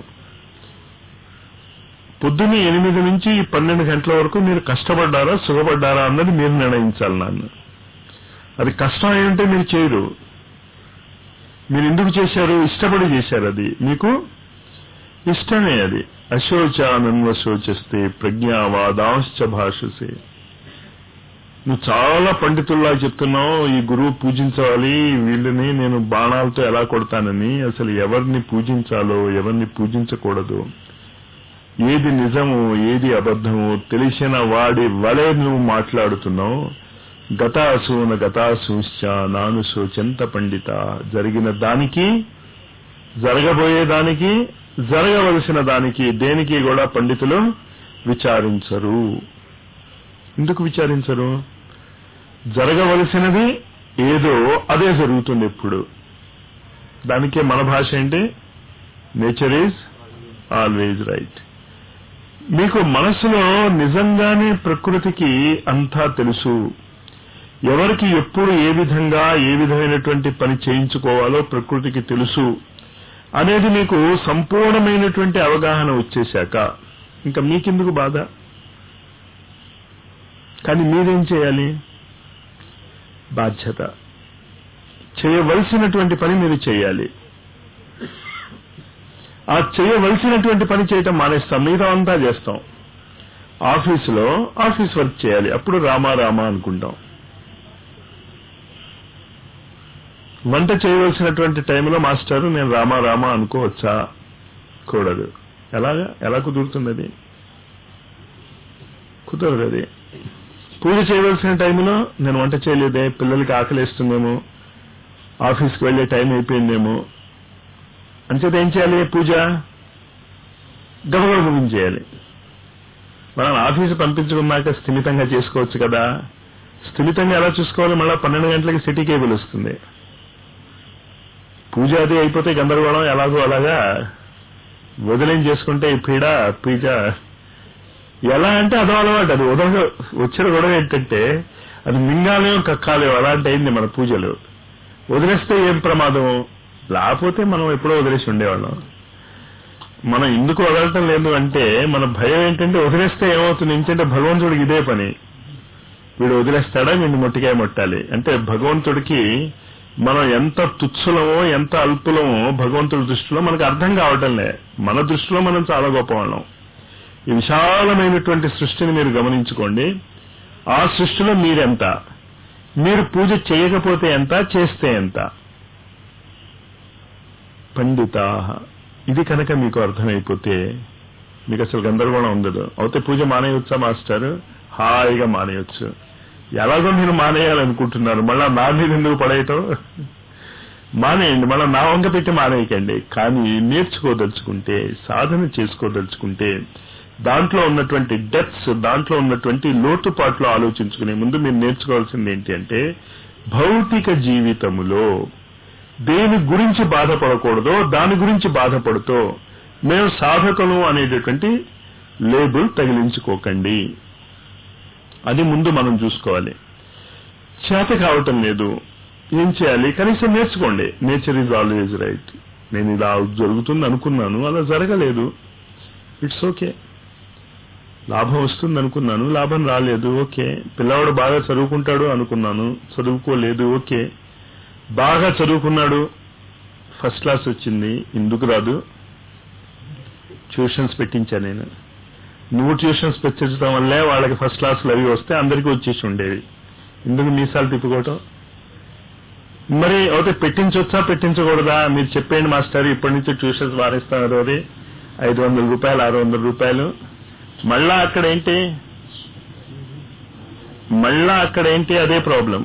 పొద్దున్న ఎనిమిది నుంచి పన్నెండు గంటల వరకు మీరు కష్టపడ్డారా సుఖపడ్డారా అన్నది మీరు నిర్ణయించాలి నన్ను అది కష్టం ఏంటంటే మీరు చేయరు మీరు ఎందుకు చేశారు ఇష్టపడి చేశారు అది మీకు ఇష్టమే అది అశోచానన్వశోచస్తే ప్రజ్ఞావాదాంశ్చ భాషసే నువ్వు చాలా పండితుల్లా చెప్తున్నావు ఈ గురువు పూజించాలి వీళ్ళని నేను బాణాలతో ఎలా కొడతానని అసలు ఎవరిని పూజించాలో ఎవరిని పూజించకూడదు ఏది నిజము ఏది అబద్ధము తెలిసిన వాడి వలె నువ్వు మాట్లాడుతున్నావు గతాసూన గతాసూశ్చ నాను శోచంత పండిత జరిగిన దానికి జరగబోయే దానికి జరగవలసిన దానికి దేనికి కూడా పండితులు విచారించరు ఎందుకు విచారించరు జరగవలసినది ఏదో అదే జరుగుతుంది ఎప్పుడు దానికే మన భాష ఏంటి నేచర్ ఈజ్ ఆల్వేజ్ రైట్ మీకు మనసులో నిజంగానే ప్రకృతికి అంతా తెలుసు ఎవరికి ఎప్పుడు ఏ విధంగా ఏ విధమైనటువంటి పని చేయించుకోవాలో ప్రకృతికి తెలుసు అనేది మీకు సంపూర్ణమైనటువంటి అవగాహన వచ్చేశాక ఇంకా మీకెందుకు బాధ కానీ మీరేం చేయాలి బాధ్యత చేయవలసినటువంటి పని మీరు చేయాలి ఆ చేయవలసినటువంటి పని చేయటం మానేస్తాం మిగతా అంతా చేస్తాం ఆఫీసులో ఆఫీస్ వర్క్ చేయాలి అప్పుడు రామా రామా అనుకుంటాం వంట చేయవలసినటువంటి టైంలో మాస్టర్ నేను రామా రామా అనుకోవచ్చా కూడదు ఎలాగా ఎలా కుదురుతుంది అది కుదరదు అది పూజ చేయవలసిన టైంలో నేను వంట చేయలేదే పిల్లలకి ఆకలిస్తుందేమో ఆఫీస్కి వెళ్ళే టైం అయిపోయిందేమో అంచేత ఏం చేయాలి పూజ గబగబ ముగించేయాలి మనం ఆఫీసు పంపించుకున్నాక స్థిమితంగా చేసుకోవచ్చు కదా స్థిమితంగా ఎలా చూసుకోవాలి మళ్ళీ పన్నెండు గంటలకి సిటీ కేబుల్ వస్తుంది పూజ అది అయిపోతే గందరగోళం ఎలాగో అలాగా వదిలేం చేసుకుంటే ఈ పీడ పీజ ఎలా అంటే అదో అలవాటు అది వదల వచ్చిన గొడవ ఏంటంటే అది మింగాలేమో కక్కాలేమో అలాంటి అయింది మన పూజలు వదిలేస్తే ఏం ప్రమాదం లేకపోతే మనం ఎప్పుడో వదిలేసి ఉండేవాళ్ళం మనం ఎందుకు వదలటం లేదు అంటే మన భయం ఏంటంటే వదిలేస్తే ఏమవుతుంది ఏంటంటే భగవంతుడికి ఇదే పని వీడు వదిలేస్తాడా వీడిని మొట్టికాయ మొట్టాలి అంటే భగవంతుడికి మనం ఎంత తుచ్చులమో ఎంత అల్పులమో భగవంతుడి దృష్టిలో మనకు అర్థం కావటం లే మన దృష్టిలో మనం చాలా గొప్పవాళ్ళం ఈ విశాలమైనటువంటి సృష్టిని మీరు గమనించుకోండి ఆ సృష్టిలో మీరెంత మీరు పూజ చేయకపోతే ఎంత చేస్తే ఎంత పండితా ఇది కనుక మీకు అర్థమైపోతే మీకు అసలు గందరగోళం ఉండదు అయితే పూజ మానేయొచ్చా మాస్టర్ హాయిగా మానేయొచ్చు ఎలాగో మీరు మానేయాలనుకుంటున్నారు మళ్ళా నా మీద ఎందుకు పడేయటం మానేయండి మళ్ళీ నా వంక పెట్టి మానేయకండి కానీ నేర్చుకోదలుచుకుంటే సాధన చేసుకోదలుచుకుంటే దాంట్లో ఉన్నటువంటి డెప్స్ దాంట్లో ఉన్నటువంటి లోటుపాట్లు ఆలోచించుకునే ముందు మీరు నేర్చుకోవాల్సింది ఏంటి అంటే భౌతిక జీవితములో దేని గురించి బాధపడకూడదో దాని గురించి బాధపడుతూ మేము సాధకులు అనేటటువంటి లేబుల్ తగిలించుకోకండి అది ముందు మనం చూసుకోవాలి చేత కావటం లేదు ఏం చేయాలి కనీసం నేర్చుకోండి నేచర్ ఈజ్ ఆల్వేజ్ రైట్ నేను ఇలా జరుగుతుంది అనుకున్నాను అలా జరగలేదు ఇట్స్ ఓకే లాభం వస్తుంది అనుకున్నాను లాభం రాలేదు ఓకే పిల్లవాడు బాగా చదువుకుంటాడు అనుకున్నాను చదువుకోలేదు ఓకే బాగా చదువుకున్నాడు ఫస్ట్ క్లాస్ వచ్చింది ఎందుకు రాదు ట్యూషన్స్ పెట్టించా నేను నువ్వు ట్యూషన్స్ పెట్టించడం వల్లే వాళ్ళకి ఫస్ట్ క్లాసులు అవి వస్తే అందరికీ వచ్చేసి ఉండేవి ఎందుకు మీసాలు తిప్పుకోవటం మరి అయితే పెట్టించొచ్చా పెట్టించకూడదా మీరు చెప్పండి మాస్టర్ ఇప్పటి నుంచి ట్యూషన్స్ మారేస్తాను రోజు ఐదు వందల రూపాయలు ఆరు వందల రూపాయలు మళ్ళా అక్కడ ఏంటి మళ్ళా అక్కడ ఏంటి అదే ప్రాబ్లం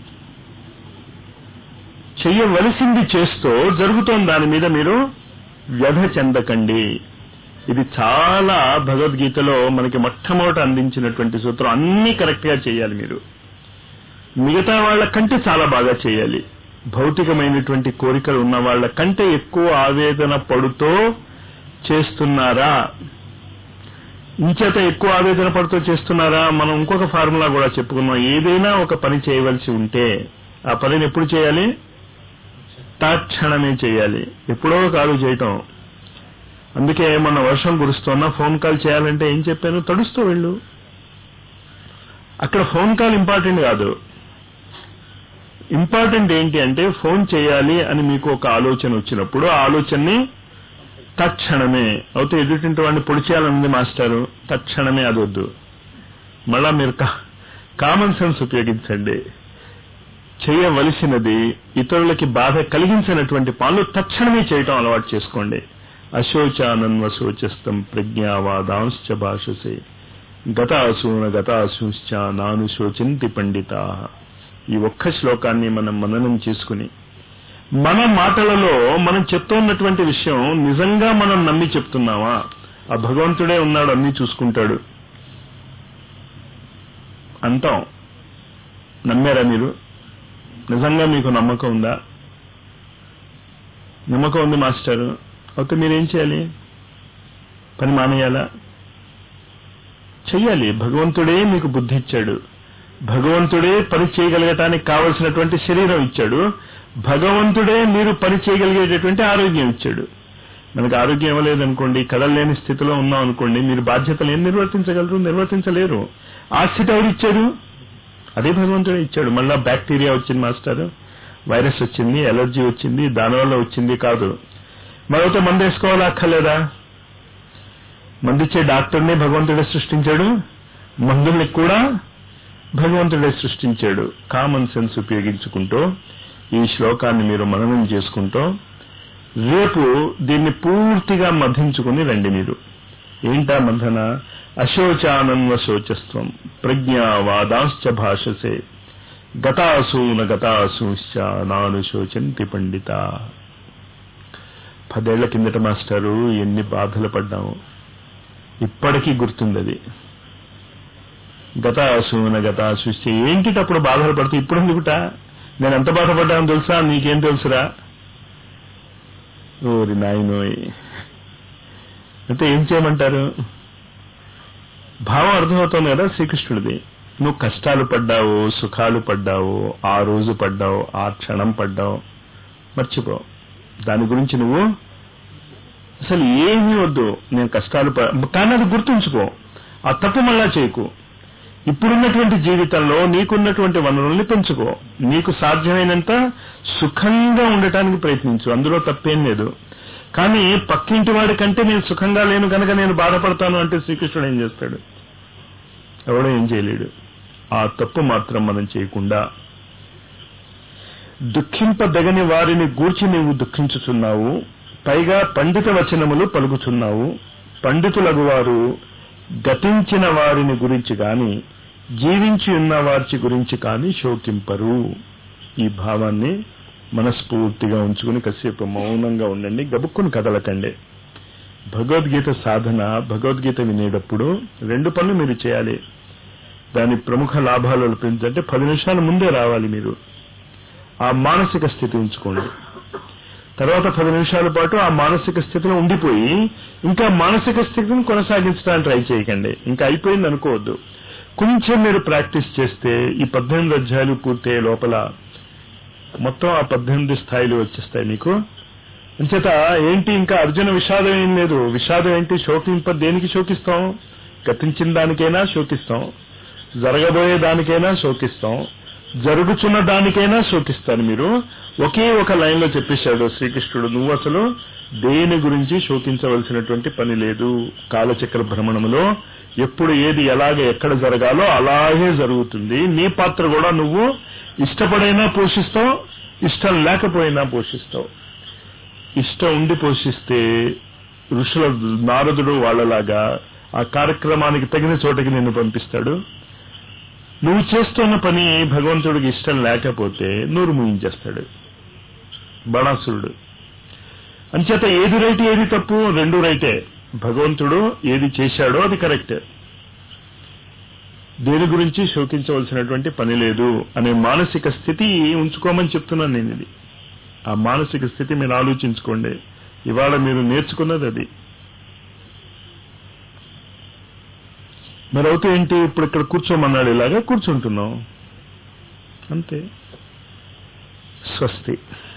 చెయ్యవలసింది చేస్తూ జరుగుతోంది దాని మీద మీరు వ్యధ చెందకండి ఇది చాలా భగవద్గీతలో మనకి మొట్టమొదట అందించినటువంటి సూత్రం అన్ని కరెక్ట్ గా చేయాలి మీరు మిగతా వాళ్ళ కంటే చాలా బాగా చేయాలి భౌతికమైనటువంటి కోరికలు ఉన్న వాళ్ళ కంటే ఎక్కువ ఆవేదన పడుతూ చేస్తున్నారా ఇంచేత ఎక్కువ ఆవేదన పడుతూ చేస్తున్నారా మనం ఇంకొక ఫార్ములా కూడా చెప్పుకున్నాం ఏదైనా ఒక పని చేయవలసి ఉంటే ఆ పనిని ఎప్పుడు చేయాలి తక్షణమే చేయాలి ఎప్పుడో కాదు చేయటం అందుకే మన వర్షం కురుస్తున్నా ఫోన్ కాల్ చేయాలంటే ఏం చెప్పాను తడుస్తూ వెళ్ళు అక్కడ ఫోన్ కాల్ ఇంపార్టెంట్ కాదు ఇంపార్టెంట్ ఏంటి అంటే ఫోన్ చేయాలి అని మీకు ఒక ఆలోచన వచ్చినప్పుడు ఆ ఆలోచనని తక్షణమే అయితే ఎదుటింటి వాడిని పొడి చేయాలనుంది మాస్టారు తక్షణమే అది వద్దు మళ్ళా మీరు కామన్ సెన్స్ ఉపయోగించండి చేయవలసినది ఇతరులకి బాధ కలిగించినటువంటి పనులు తక్షణమే చేయటం అలవాటు చేసుకోండి అశోచానన్వశోచస్తం ప్రజ్ఞావాదాంశ్చ భాషసే గతాసూన గతాసూశ్చ నాను శోచింతి పండిత ఈ ఒక్క శ్లోకాన్ని మనం మననం చేసుకుని మన మాటలలో మనం చెప్తున్నటువంటి విషయం నిజంగా మనం నమ్మి చెప్తున్నావా ఆ భగవంతుడే ఉన్నాడు అన్ని చూసుకుంటాడు అంటాం నమ్మారా మీరు నిజంగా మీకు నమ్మకం ఉందా నమ్మకం ఉంది మాస్టారు అయితే మీరేం చేయాలి పని మానేయాలా చెయ్యాలి భగవంతుడే మీకు బుద్ధి ఇచ్చాడు భగవంతుడే పని చేయగలగటానికి కావలసినటువంటి శరీరం ఇచ్చాడు భగవంతుడే మీరు పని చేయగలిగేటటువంటి ఆరోగ్యం ఇచ్చాడు మనకు ఆరోగ్యం ఇవ్వలేదనుకోండి కదలలేని స్థితిలో ఉన్నాం అనుకోండి మీరు బాధ్యతలు ఏం నిర్వర్తించగలరు నిర్వర్తించలేరు ఆ స్థితి ఎవరు ఇచ్చారు అదే భగవంతుడే ఇచ్చాడు మళ్ళా బ్యాక్టీరియా వచ్చింది మాస్టర్ వైరస్ వచ్చింది ఎలర్జీ వచ్చింది దానివల్ల వచ్చింది కాదు మరొకటి మందు వేసుకోవాలా అక్కర్లేదా మందిచ్చే డాక్టర్నే భగవంతుడే సృష్టించాడు మందుల్ని కూడా భగవంతుడే సృష్టించాడు కామన్ సెన్స్ ఉపయోగించుకుంటూ ఈ శ్లోకాన్ని మీరు మననం చేసుకుంటూ రేపు దీన్ని పూర్తిగా మధించుకుని రండి మీరు ఏంటా మధన అశోచానన్వ శోచస్వం ప్రజ్ఞావాదాశ్చ భాషసే గతాసూన గతాసూశ్చ నాను శోచంతి పండిత పదేళ్ల కిందట మాస్టారు ఎన్ని బాధలు పడ్డాము ఇప్పటికీ గుర్తుందది గతాసూన గతాసూశ్చ ఏంటిటప్పుడు బాధలు పడుతూ ఇప్పుడు ఎందుకుట నేను ఎంత బాధపడ్డానో తెలుసా నీకేం తెలుసురా ఓరి నాయనోయ్ అంటే ఏం చేయమంటారు భావం అర్థమవుతుంది కదా శ్రీకృష్ణుడిది నువ్వు కష్టాలు పడ్డావు సుఖాలు పడ్డావు ఆ రోజు పడ్డావు ఆ క్షణం పడ్డావు మర్చిపో దాని గురించి నువ్వు అసలు ఏమీ వద్దు నేను కష్టాలు కానీ అది గుర్తుంచుకో ఆ తప్పు మళ్ళా చేయకు ఇప్పుడున్నటువంటి జీవితంలో నీకున్నటువంటి వనరుల్ని పెంచుకో నీకు సాధ్యమైనంత సుఖంగా ఉండటానికి ప్రయత్నించు అందులో తప్పేం లేదు కానీ పక్కింటి వాడి కంటే నేను సుఖంగా లేను కనుక నేను బాధపడతాను అంటే శ్రీకృష్ణుడు ఏం చేస్తాడు ఎవడో ఏం చేయలేడు ఆ తప్పు మాత్రం మనం చేయకుండా దుఃఖింపదగని వారిని గూర్చి నీవు దుఃఖించుచున్నావు పైగా పండిత వచనములు పలుకుచున్నావు పండితులగు వారు గతించిన వారిని గురించి కాని జీవించి ఉన్న వారి గురించి కాని శోకింపరు ఈ భావాన్ని మనస్ఫూర్తిగా ఉంచుకుని కాసేపు మౌనంగా ఉండండి గబుక్కుని కదలకండి భగవద్గీత సాధన భగవద్గీత వినేటప్పుడు రెండు పనులు మీరు చేయాలి దాని ప్రముఖ లాభాలు పెంచంటే పది నిమిషాల ముందే రావాలి మీరు ఆ మానసిక స్థితి ఉంచుకోండి తర్వాత పది నిమిషాల పాటు ఆ మానసిక స్థితిలో ఉండిపోయి ఇంకా మానసిక స్థితిని కొనసాగించడానికి ట్రై చేయకండి ఇంకా అయిపోయింది అనుకోవద్దు కొంచెం మీరు ప్రాక్టీస్ చేస్తే ఈ పద్దెనిమిది అధ్యాయులు పూర్తయ్యే లోపల మొత్తం ఆ పద్దెనిమిది స్థాయిలు వచ్చేస్తాయి నీకు అంచేత ఏంటి ఇంకా అర్జున విషాదం ఏం లేదు విషాదం ఏంటి శోకింప దేనికి శోకిస్తాం గతించిన దానికైనా శోకిస్తాం జరగబోయే దానికైనా శోకిస్తాం జరుగుతున్న దానికైనా శోకిస్తాను మీరు ఒకే ఒక లైన్ లో చెప్పేశాడు శ్రీకృష్ణుడు నువ్వు అసలు దేని గురించి శోకించవలసినటువంటి పని లేదు కాలచక్ర భ్రమణములో ఎప్పుడు ఏది ఎలాగ ఎక్కడ జరగాలో అలాగే జరుగుతుంది నీ పాత్ర కూడా నువ్వు ఇష్టపడైనా పోషిస్తావు ఇష్టం లేకపోయినా పోషిస్తావు ఇష్టం ఉండి పోషిస్తే ఋషుల నారదుడు వాళ్ళలాగా ఆ కార్యక్రమానికి తగిన చోటకి నిన్ను పంపిస్తాడు నువ్వు చేస్తున్న పని భగవంతుడికి ఇష్టం లేకపోతే నూరు ముగించేస్తాడు బణాసురుడు అంచేత ఏది రైట్ ఏది తప్పు రెండు రైటే భగవంతుడు ఏది చేశాడో అది కరెక్ట్ దేని గురించి శోకించవలసినటువంటి పని లేదు అనే మానసిక స్థితి ఉంచుకోమని చెప్తున్నాను నేను ఇది ఆ మానసిక స్థితి మీరు ఆలోచించుకోండి ఇవాళ మీరు నేర్చుకున్నది అది మరి అవుతే ఏంటి ఇప్పుడు ఇక్కడ కూర్చోమన్నాడు ఇలాగా కూర్చుంటున్నాం అంతే స్వస్తి